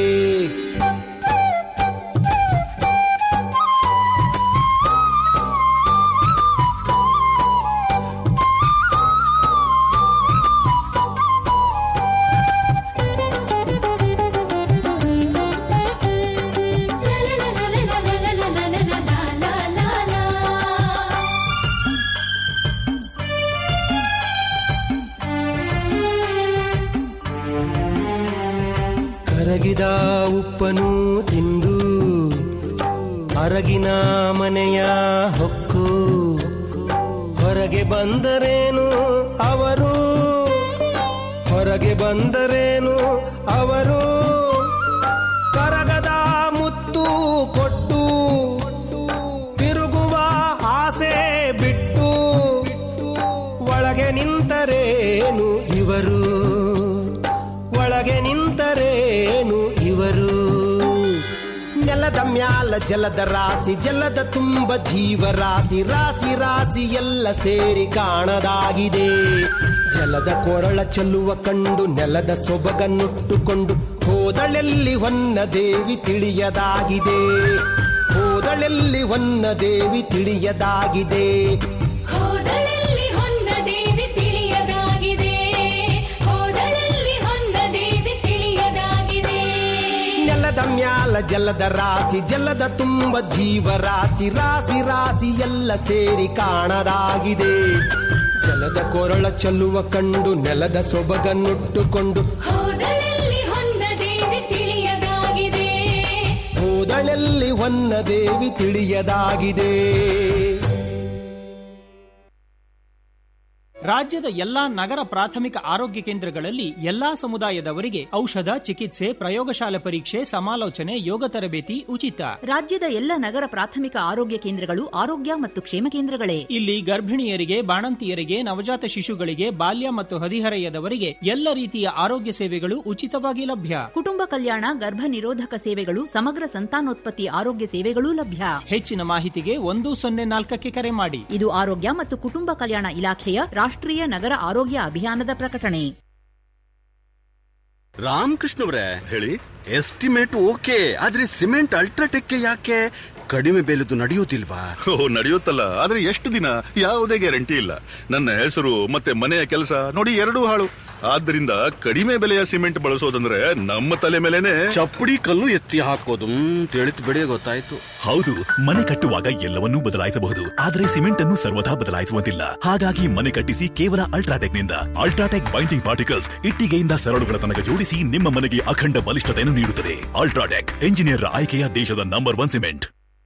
ಕರಗಿದ ಉಪ್ಪನು ತಿಂದು ಅರಗಿನ ಮನೆಯ ಹೊಕ್ಕು ಹೊರಗೆ ಬಂದರೇನು ಅವರು ಹೊರಗೆ ಬಂದರೇನು ಅವರು ಕರಗದ ಮುತ್ತು ಕೊಟ್ಟು ತಿರುಗುವ ಆಸೆ ಬಿಟ್ಟು ಒಳಗೆ ನಿಂತರೇನು ಇವರು ಒಳಗೆ ನಿಂತರೇನು ಇವರು ನೆಲದ ಮ್ಯಾಲ ಜಲದ ರಾಶಿ ಜಲದ ತುಂಬ ಜೀವರಾಶಿ ರಾಶಿ ರಾಶಿ ಎಲ್ಲ ಸೇರಿ ಕಾಣದಾಗಿದೆ ಜಲದ ಕೊರಳ ಚೆಲ್ಲುವ ಕಂಡು ನೆಲದ ಸೊಬಗನ್ನುಟ್ಟುಕೊಂಡು ಹೋದಳೆಲ್ಲಿ ಹೊನ್ನ ದೇವಿ ತಿಳಿಯದಾಗಿದೆ ಹೋದಳೆಲ್ಲಿ ಹೊನ್ನ ದೇವಿ ತಿಳಿಯದಾಗಿದೆ ಹೋದಳಲ್ಲಿ ಹೊನ್ನ ದೇವಿ ತಿಳಿಯದಾಗಿದೆ ಹೋದಳಲ್ಲಿ ಹೊನ್ನ ದೇವಿ ತಿಳಿಯದಾಗಿದೆ ನೆಲದ ಮ್ಯಾಲ ಜಲದ ರಾಶಿ ಜಲದ ತುಂಬ ಜೀವರಾಶಿ ರಾಶಿ ರಾಶಿ ಎಲ್ಲ ಸೇರಿ ಕಾಣದಾಗಿದೆ ಜಲದ ಕೊರಳ ಚೆಲ್ಲುವ ಕಂಡು ನೆಲದ ಸೊಬಗನ್ನುಟ್ಟುಕೊಂಡು ಹೋದಳಲ್ಲಿ ಹೊನ್ನ ದೇವಿ ತಿಳಿಯದಾಗಿದೆ ಹೋದಳೆಲ್ಲಿ ಹೊನ್ನ ದೇವಿ ತಿಳಿಯದಾಗಿದೆ ರಾಜ್ಯದ ಎಲ್ಲಾ ನಗರ ಪ್ರಾಥಮಿಕ ಆರೋಗ್ಯ ಕೇಂದ್ರಗಳಲ್ಲಿ ಎಲ್ಲಾ ಸಮುದಾಯದವರಿಗೆ ಔಷಧ ಚಿಕಿತ್ಸೆ ಪ್ರಯೋಗಶಾಲೆ ಪರೀಕ್ಷೆ ಸಮಾಲೋಚನೆ ಯೋಗ ತರಬೇತಿ ಉಚಿತ ರಾಜ್ಯದ ಎಲ್ಲ ನಗರ ಪ್ರಾಥಮಿಕ ಆರೋಗ್ಯ ಕೇಂದ್ರಗಳು ಆರೋಗ್ಯ ಮತ್ತು ಕ್ಷೇಮ ಕೇಂದ್ರಗಳೇ ಇಲ್ಲಿ ಗರ್ಭಿಣಿಯರಿಗೆ ಬಾಣಂತಿಯರಿಗೆ ನವಜಾತ ಶಿಶುಗಳಿಗೆ ಬಾಲ್ಯ ಮತ್ತು ಹದಿಹರೆಯದವರಿಗೆ ಎಲ್ಲ ರೀತಿಯ ಆರೋಗ್ಯ ಸೇವೆಗಳು ಉಚಿತವಾಗಿ ಲಭ್ಯ ಕುಟುಂಬ ಕಲ್ಯಾಣ ಗರ್ಭ ನಿರೋಧಕ ಸೇವೆಗಳು ಸಮಗ್ರ ಸಂತಾನೋತ್ಪತ್ತಿ ಆರೋಗ್ಯ ಸೇವೆಗಳೂ ಲಭ್ಯ ಹೆಚ್ಚಿನ ಮಾಹಿತಿಗೆ ಒಂದು ಸೊನ್ನೆ ನಾಲ್ಕಕ್ಕೆ ಕರೆ ಮಾಡಿ ಇದು ಆರೋಗ್ಯ ಮತ್ತು ಕುಟುಂಬ ಕಲ್ಯಾಣ ಇಲಾಖೆಯ ರಾಷ್ಟ್ರೀಯ ನಗರ ಆರೋಗ್ಯ ಅಭಿಯಾನದ ಪ್ರಕಟಣೆ ರಾಮಕೃಷ್ಣವ್ರೆ ಹೇಳಿ ಎಸ್ಟಿಮೇಟ್ ಓಕೆ ಆದ್ರೆ ಸಿಮೆಂಟ್ ಅಲ್ಟ್ರಾಟೆಕ್ ಯಾಕೆ ಕಡಿಮೆ ಬೆಲೆದು ನಡೆಯುವುದಿಲ್ವಾ ಓ ನಡೆಯುತ್ತಲ್ಲ ಆದ್ರೆ ಎಷ್ಟು ದಿನ ಯಾವುದೇ ಗ್ಯಾರಂಟಿ ಇಲ್ಲ ನನ್ನ ಹೆಸರು ಮತ್ತೆ ಮನೆಯ ಕೆಲಸ ನೋಡಿ ಎರಡೂ ಹಾಳು ಆದ್ದರಿಂದ ಕಡಿಮೆ ಬೆಲೆಯ ಸಿಮೆಂಟ್ ಬಳಸೋದಂದ್ರೆ ನಮ್ಮ ತಲೆ ಮೇಲೆನೆ ಚಪ್ಪಡಿ ಕಲ್ಲು ಎತ್ತಿ ಹಾಕೋದು ತಿಳಿತು ಬಿಡಿ ಗೊತ್ತಾಯ್ತು ಹೌದು ಮನೆ ಕಟ್ಟುವಾಗ ಎಲ್ಲವನ್ನೂ ಬದಲಾಯಿಸಬಹುದು ಆದರೆ ಸಿಮೆಂಟ್ ಅನ್ನು ಸರ್ವದಾ ಬದಲಾಯಿಸುವಂತಿಲ್ಲ ಹಾಗಾಗಿ ಮನೆ ಕಟ್ಟಿಸಿ ಕೇವಲ ಅಲ್ಟ್ರಾಟೆಕ್ ನಿಂದ ಅಲ್ಟ್ರಾಟೆಕ್ ಬೈಂಡಿಂಗ್ ಪಾರ್ಟಿಕಲ್ಸ್ ಇಟ್ಟಿಗೆಯಿಂದ ಸರಳುಗಳ ತನಕ ಜೋಡಿಸಿ ನಿಮ್ಮ ಮನೆಗೆ ಅಖಂಡ ಬಲಿಷ್ಠತೆಯನ್ನು ನೀಡುತ್ತದೆ ಅಲ್ಟ್ರಾಟೆಕ್ ಎಂಜಿನಿಯರ್ ಆಯ್ಕೆಯ ದೇಶದ number one cement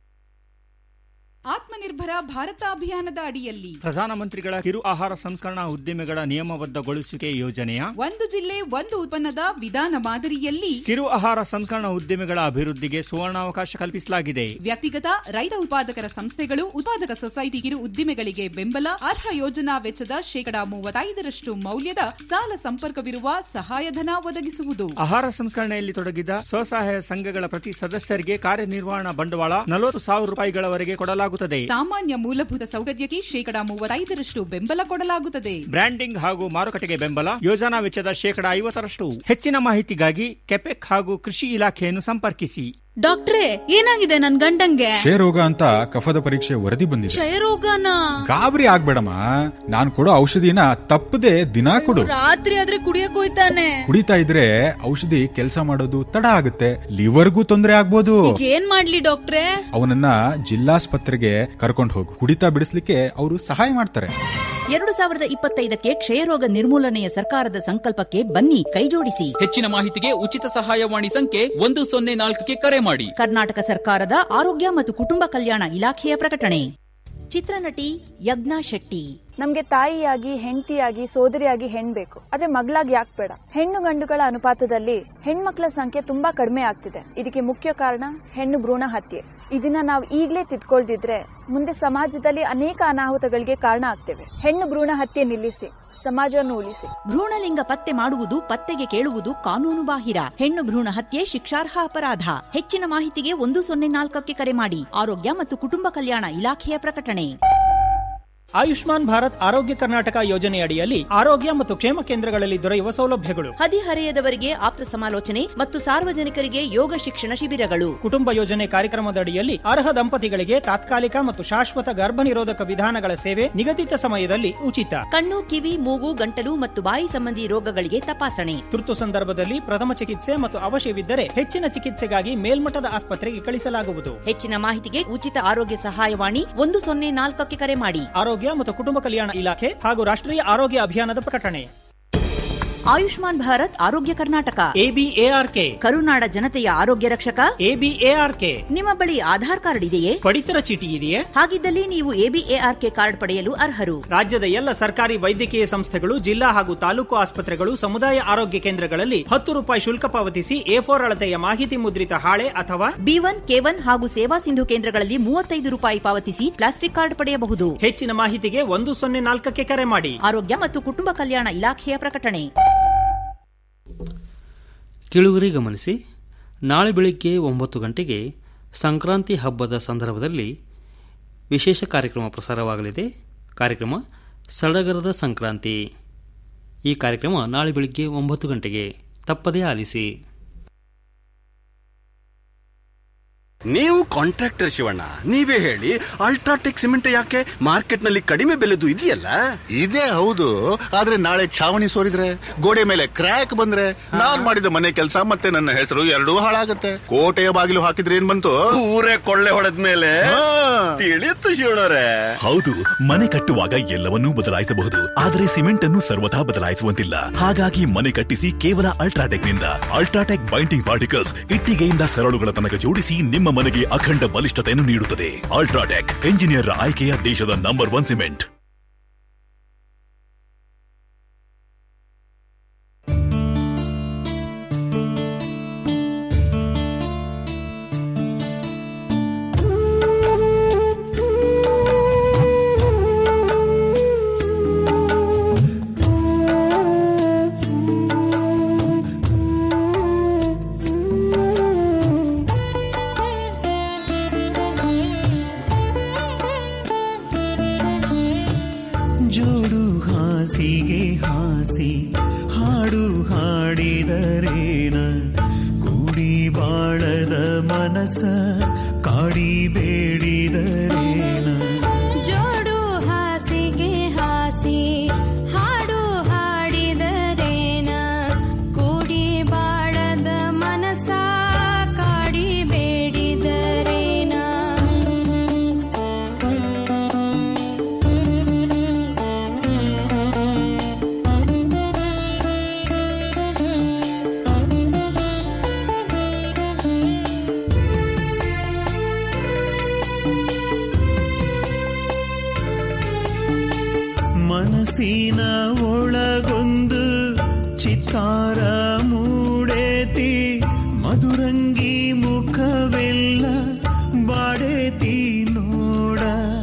Aatmanirbhar Bharat ಅಭಿಯಾನದ ಅಡಿಯಲ್ಲಿ ಪ್ರಧಾನಮಂತ್ರಿಗಳ ಕಿರು ಆಹಾರ ಸಂಸ್ಕರಣಾ ಉದ್ದಿಮೆಗಳ ನಿಯಮಬದ್ಧಗೊಳಿಸುವಿಕೆ ಯೋಜನೆಯ ಒಂದು ಜಿಲ್ಲೆ ಒಂದು ಉತ್ಪನ್ನದ ವಿಧಾನ ಮಾದರಿಯಲ್ಲಿ ಕಿರು ಆಹಾರ ಸಂಸ್ಕರಣಾ ಉದ್ದಿಮೆಗಳ ಅಭಿವೃದ್ಧಿಗೆ ಸುವರ್ಣಾವಕಾಶ ಕಲ್ಪಿಸಲಾಗಿದೆ ವ್ಯಕ್ತಿಗತ ರೈತ ಉತ್ಪಾದಕರ ಸಂಸ್ಥೆಗಳು ಉತ್ಪಾದಕ ಸೊಸೈಟಿ ಕಿರು ಉದ್ದಿಮೆಗಳಿಗೆ ಬೆಂಬಲ ಅರ್ಹ ಯೋಜನಾ ವೆಚ್ಚದ ಶೇಕಡಾ ಮೂವತ್ತೈದರಷ್ಟು ಮೌಲ್ಯದ ಸಾಲ ಸಂಪರ್ಕವಿರುವ ಸಹಾಯಧನ ಒದಗಿಸುವುದು ಆಹಾರ ಸಂಸ್ಕರಣೆಯಲ್ಲಿ ತೊಡಗಿದ ಸ್ವಸಹಾಯ ಸಂಘಗಳ ಪ್ರತಿ ಸದಸ್ಯರಿಗೆ ಕಾರ್ಯನಿರ್ವಹಣಾ ಬಂಡವಾಳ ನಲವತ್ತು ಸಾವಿರ ರೂಪಾಯಿಗಳವರೆಗೆ ಕೊಡಲಾಗುತ್ತದೆ ಸಾಮಾನ್ಯ ಮೂಲಭೂತ ಸೌಕರ್ಯಕ್ಕೆ ಶೇಕಡಾ ಮೂವತ್ತೈದರಷ್ಟು ಬೆಂಬಲ ಕೊಡಲಾಗುತ್ತದೆ ಬ್ರ್ಯಾಂಡಿಂಗ್ ಹಾಗೂ ಮಾರುಕಟ್ಟೆಗೆ ಬೆಂಬಲ ಯೋಜನಾ ವೆಚ್ಚದ ಶೇಕಡಾ ಐವತ್ತರಷ್ಟು ಹೆಚ್ಚಿನ ಮಾಹಿತಿಗಾಗಿ ಕೆಪೆಕ್ ಹಾಗೂ ಕೃಷಿ ಇಲಾಖೆಯನ್ನು ಸಂಪರ್ಕಿಸಿ ಡಾಕ್ಟ್ರೇ ಏನಾಗಿದೆ ನನ್ ಗಂಡಂಗೆ ಕ್ಷಯರೋಗ ಅಂತ ಕಫದ ಪರೀಕ್ಷೆ ವರದಿ ಬಂದಿದೆ ಕ್ಷಯರೋಗನ ಗಾಬರಿ ಆಗ್ಬೇಡಮ್ಮ ನಾನ್ ಕೊಡೋ ಔಷಧಿನ ತಪ್ಪದೆ ದಿನಾ ಕೊಡು ರಾತ್ರಿ ಆದ್ರೆ ಕುಡಿಯಕ್ ಹೋಯ್ತಾನೆ ಕುಡಿತಾ ಇದ್ರೆ ಔಷಧಿ ಕೆಲಸ ಮಾಡೋದು ತಡ ಆಗುತ್ತೆ ಲಿವರ್ಗೂ ತೊಂದರೆ ಆಗ್ಬೋದು ಈಗ ಏನ್ ಮಾಡ್ಲಿ ಡಾಕ್ಟ್ರೇ ಅವನನ್ನ ಜಿಲ್ಲಾಸ್ಪತ್ರೆಗೆ ಕರ್ಕೊಂಡು ಹೋಗು ಕುಡಿತಾ ಬಿಡಿಸ್ಲಿಕ್ಕೆ ಅವರು ಸಹಾಯ ಮಾಡ್ತಾರೆ ಎರಡು ಸಾವಿರದ ಇಪ್ಪತ್ತೈದಕ್ಕೆ ಕ್ಷಯರೋಗ ನಿರ್ಮೂಲನೆಯ ಸರ್ಕಾರದ ಸಂಕಲ್ಪಕ್ಕೆ ಬನ್ನಿ ಕೈಜೋಡಿಸಿ ಹೆಚ್ಚಿನ ಮಾಹಿತಿಗೆ ಉಚಿತ ಸಹಾಯವಾಣಿ ಸಂಖ್ಯೆ ಒಂದು ಸೊನ್ನೆ ನಾಲ್ಕಕ್ಕೆ ಕರೆ ಮಾಡಿ ಕರ್ನಾಟಕ ಸರ್ಕಾರದ ಆರೋಗ್ಯ ಮತ್ತು ಕುಟುಂಬ ಕಲ್ಯಾಣ ಇಲಾಖೆಯ ಪ್ರಕಟಣೆ ಚಿತ್ರನಟಿ ಯಜ್ಞಾ ಶೆಟ್ಟಿ ನಮ್ಗೆ ತಾಯಿಯಾಗಿ ಹೆಂಡತಿಯಾಗಿ ಸೋದರಿಯಾಗಿ ಹೆಣ್ ಬೇಕು ಆದ್ರೆ ಮಗಳಾಗಿ ಯಾಕೆ ಬೇಡ ಹೆಣ್ಣು ಗಂಡುಗಳ ಅನುಪಾತದಲ್ಲಿ ಹೆಣ್ಮಕ್ಳ ಸಂಖ್ಯೆ ತುಂಬಾ ಕಡಿಮೆ ಆಗ್ತಿದೆ ಇದಕ್ಕೆ ಮುಖ್ಯ ಕಾರಣ ಹೆಣ್ಣು ಭ್ರೂಣ ಹತ್ಯೆ ಇದನ್ನ ನಾವು ಈಗ್ಲೇ ತಿದ್ಕೊಳ್ದಿದ್ರೆ ಮುಂದೆ ಸಮಾಜದಲ್ಲಿ ಅನೇಕ ಅನಾಹುತಗಳಿಗೆ ಕಾರಣ ಆಗ್ತೇವೆ ಹೆಣ್ಣು ಭ್ರೂಣ ಹತ್ಯೆ ನಿಲ್ಲಿಸಿ ಸಮಾಜವನ್ನು ಉಳಿಸಿ ಭ್ರೂಣಲಿಂಗ ಪತ್ತೆ ಮಾಡುವುದು ಪತ್ತೆಗೆ ಕೇಳುವುದು ಕಾನೂನು ಬಾಹಿರ ಹೆಣ್ಣು ಭ್ರೂಣ ಹತ್ಯೆ ಶಿಕ್ಷಾರ್ಹ ಅಪರಾಧ ಹೆಚ್ಚಿನ ಮಾಹಿತಿಗೆ ಒಂದು ಸೊನ್ನೆ ನಾಲ್ಕಕ್ಕೆ ಕರೆ ಮಾಡಿ ಆರೋಗ್ಯ ಮತ್ತು ಕುಟುಂಬ ಕಲ್ಯಾಣ ಇಲಾಖೆಯ ಪ್ರಕಟಣೆ ಆಯುಷ್ಮಾನ್ ಭಾರತ್ ಆರೋಗ್ಯ ಕರ್ನಾಟಕ ಯೋಜನೆಯಡಿಯಲ್ಲಿ ಆರೋಗ್ಯ ಮತ್ತು ಕ್ಷೇಮ ಕೇಂದ್ರಗಳಲ್ಲಿ ದೊರೆಯುವ ಸೌಲಭ್ಯಗಳು ಹದಿಹರೆಯದವರಿಗೆ ಆಪ್ತ ಸಮಾಲೋಚನೆ ಮತ್ತು ಸಾರ್ವಜನಿಕರಿಗೆ ಯೋಗ ಶಿಕ್ಷಣ ಶಿಬಿರಗಳು ಕುಟುಂಬ ಯೋಜನೆ ಕಾರ್ಯಕ್ರಮದಡಿಯಲ್ಲಿ ಅರ್ಹ ದಂಪತಿಗಳಿಗೆ ತಾತ್ಕಾಲಿಕ ಮತ್ತು ಶಾಶ್ವತ ಗರ್ಭ ನಿರೋಧಕ ವಿಧಾನಗಳ ಸೇವೆ ನಿಗದಿತ ಸಮಯದಲ್ಲಿ ಉಚಿತ ಕಣ್ಣು ಕಿವಿ ಮೂಗು ಗಂಟಲು ಮತ್ತು ಬಾಯಿ ಸಂಬಂಧಿ ರೋಗಗಳಿಗೆ ತಪಾಸಣೆ ತುರ್ತು ಸಂದರ್ಭದಲ್ಲಿ ಪ್ರಥಮ ಚಿಕಿತ್ಸೆ ಮತ್ತು ಅವಶ್ಯವಿದ್ದರೆ ಹೆಚ್ಚಿನ ಚಿಕಿತ್ಸೆಗಾಗಿ ಮೇಲ್ಮಟ್ಟದ ಆಸ್ಪತ್ರೆಗೆ ಕಳಿಸಲಾಗುವುದು ಹೆಚ್ಚಿನ ಮಾಹಿತಿಗೆ ಉಚಿತ ಆರೋಗ್ಯ ಸಹಾಯವಾಣಿ ಒಂದು ಸೊನ್ನೆ ನಾಲ್ಕಕ್ಕೆ ಕರೆ ಮಾಡಿ ಆರೋಗ್ಯ ಮತ್ತು ಕುಟುಂಬ ಕಲ್ಯಾಣ ಇಲಾಖೆ ಹಾಗೂ ರಾಷ್ಟ್ರೀಯ ಆರೋಗ್ಯ ಅಭಿಯಾನದ ಪ್ರಕಟಣೆ ಆಯುಷ್ಮಾನ್ ಭಾರತ್ ಆರೋಗ್ಯ ಕರ್ನಾಟಕ ಎಬಿಎಆರ್ಕೆ ಕರುನಾಡ ಜನತೆಯ ಆರೋಗ್ಯ ರಕ್ಷಕ ಎಬಿಎಆರ್ಕೆ ನಿಮ್ಮ ಬಳಿ ಆಧಾರ್ ಕಾರ್ಡ್ ಇದೆಯೇ ಪಡಿತರ ಚೀಟಿ ಇದೆಯೇ ಹಾಗಿದ್ದಲ್ಲಿ ನೀವು ಎಬಿಎಆರ್ಕೆ ಕಾರ್ಡ್ ಪಡೆಯಲು ಅರ್ಹರು ರಾಜ್ಯದ ಎಲ್ಲ ಸರ್ಕಾರಿ ವೈದ್ಯಕೀಯ ಸಂಸ್ಥೆಗಳು ಜಿಲ್ಲಾ ಹಾಗೂ ತಾಲೂಕು ಆಸ್ಪತ್ರೆಗಳು ಸಮುದಾಯ ಆರೋಗ್ಯ ಕೇಂದ್ರಗಳಲ್ಲಿ ಹತ್ತು ರೂಪಾಯಿ ಶುಲ್ಕ ಪಾವತಿಸಿ ಎ ಫೋರ್ ಅಳತೆಯ ಮಾಹಿತಿ ಮುದ್ರಿತ ಹಾಳೆ ಅಥವಾ ಬಿ ಒನ್ ಕೆ ಒನ್ ಹಾಗೂ ಸೇವಾ ಸಿಂಧು ಕೇಂದ್ರಗಳಲ್ಲಿ ಮೂವತ್ತೈದು ರೂಪಾಯಿ ಪಾವತಿಸಿ ಪ್ಲಾಸ್ಟಿಕ್ ಕಾರ್ಡ್ ಪಡೆಯಬಹುದು ಹೆಚ್ಚಿನ ಮಾಹಿತಿಗೆ ಒಂದು ಸೊನ್ನೆ ನಾಲ್ಕಕ್ಕೆ ಕರೆ ಮಾಡಿ ಆರೋಗ್ಯ ಮತ್ತು ಕುಟುಂಬ ಕಲ್ಯಾಣ ಇಲಾಖೆಯ ಪ್ರಕಟಣೆ ಕಿಳುಗರಿ ಗಮನಿಸಿ ನಾಳೆ ಬೆಳಿಗ್ಗೆ ಒಂಬತ್ತು ಗಂಟೆಗೆ ಸಂಕ್ರಾಂತಿ ಹಬ್ಬದ ಸಂದರ್ಭದಲ್ಲಿ ವಿಶೇಷ ಕಾರ್ಯಕ್ರಮ ಪ್ರಸಾರವಾಗಲಿದೆ ಕಾರ್ಯಕ್ರಮ ಸಡಗರದ ಸಂಕ್ರಾಂತಿ ಈ ಕಾರ್ಯಕ್ರಮ ನಾಳೆ ಬೆಳಿಗ್ಗೆ ಒಂಬತ್ತು ಗಂಟೆಗೆ ತಪ್ಪದೇ ಆಲಿಸಿ ನೀವು ಕಾಂಟ್ರಾಕ್ಟರ್ ಶಿವಣ್ಣ ನೀವೇ ಹೇಳಿ ಅಲ್ಟ್ರಾಟೆಕ್ ಸಿಮೆಂಟ್ ಯಾಕೆ ಮಾರ್ಕೆಟ್ ನಲ್ಲಿ ಕಡಿಮೆ ಬೆಲೆದು ಇದೆಯಲ್ಲ ಇದೇ ಹೌದು ಆದ್ರೆ ನಾಳೆ ಛಾವಣಿ ಸೋರಿದ್ರೆ ಗೋಡೆ ಮೇಲೆ ಕ್ರ್ಯಾಕ್ ಬಂದ್ರೆ ನಾನ್ ಮಾಡಿದ ಮನೆ ಕೆಲಸ ಮತ್ತೆ ನನ್ನ ಹೆಸರು ಎರಡೂ ಹಾಳಾಗತ್ತೆ ಕೋಟೆಯ ಬಾಗಿಲು ಹಾಕಿದ್ರೆ ಏನ್ ಬಂತು ಊರೇ ಕೊಳ್ಳೆ ಹೊಡೆದ ಮೇಲೆ ತಿಳಿಯುತ್ತು ಶಿವಣ್ಣರೇ ಹೌದು ಮನೆ ಕಟ್ಟುವಾಗ ಎಲ್ಲವನ್ನೂ ಬದಲಾಯಿಸಬಹುದು ಆದರೆ ಸಿಮೆಂಟ್ ಅನ್ನು ಸರ್ವಥಾ ಬದಲಾಯಿಸುವಂತಿಲ್ಲ ಹಾಗಾಗಿ ಮನೆ ಕಟ್ಟಿಸಿ ಕೇವಲ ಅಲ್ಟ್ರಾಟೆಕ್ ನಿಂದ ಅಲ್ಟ್ರಾಟೆಕ್ ಬೈಂಡಿಂಗ್ ಪಾರ್ಟಿಕಲ್ಸ್ ಇಟ್ಟಿಗೆಯಿಂದ ಸರಳುಗಳ ತನಕ ಜೋಡಿಸಿ ನಿಮ್ಮ ಮನೆಗೆ ಅಖಂಡ ಬಲಿಷ್ಠತೆಯನ್ನು ನೀಡುತ್ತದೆ ಅಲ್ಟ್ರಾಟೆಕ್ ಎಂಜಿನಿಯರ್ ಆಯ್ಕೆಯ ದೇಶದ ನಂಬರ್ ಒನ್ ಸಿಮೆಂಟ್ ಜೋಡು ಹಾಸಿಗೆ ಹಾಸಿ ಹಾಡು ಹಾಡಿದರೇನ ಕೂಡಿ ಬಾಳದ ಮನಸ ಕಾಡ ಹಾಡಿ ಬೇಡಿದರೇನ ಜೋಡು ಹಾಸಿಗೆ ಹಾಸಿ ಹಾಡು ಹಾಡಿದರೇನ ಕೂಡಿ ಬಾಳದ ಮನಸ ಕಾಡಿ ಬೇಡಿದರೇನ ಮನಸ್ಸಿನ ಒಳಗೊಂದು ಚಿತ್ತಾರ ಮೂಡೇತಿ ಮಧುರಂಗಿ ಮುಖವೆಲ್ಲ ಬಾಡೇತಿ ನೋಡ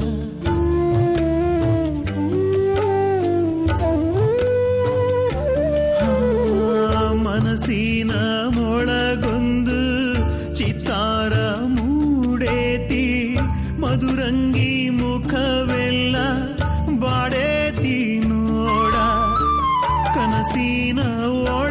ಆ, ಮನಸ್ಸಿನ ಒಳಗೊಂದು ಚಿತ್ತಾರ ಮೂಡೇತಿ ಮಧುರಂಗಿ ಮುಖವೆಲ್ಲ ಬಾಡೇತಿ ನೋಡ ಕನಸಿನ ಒಳ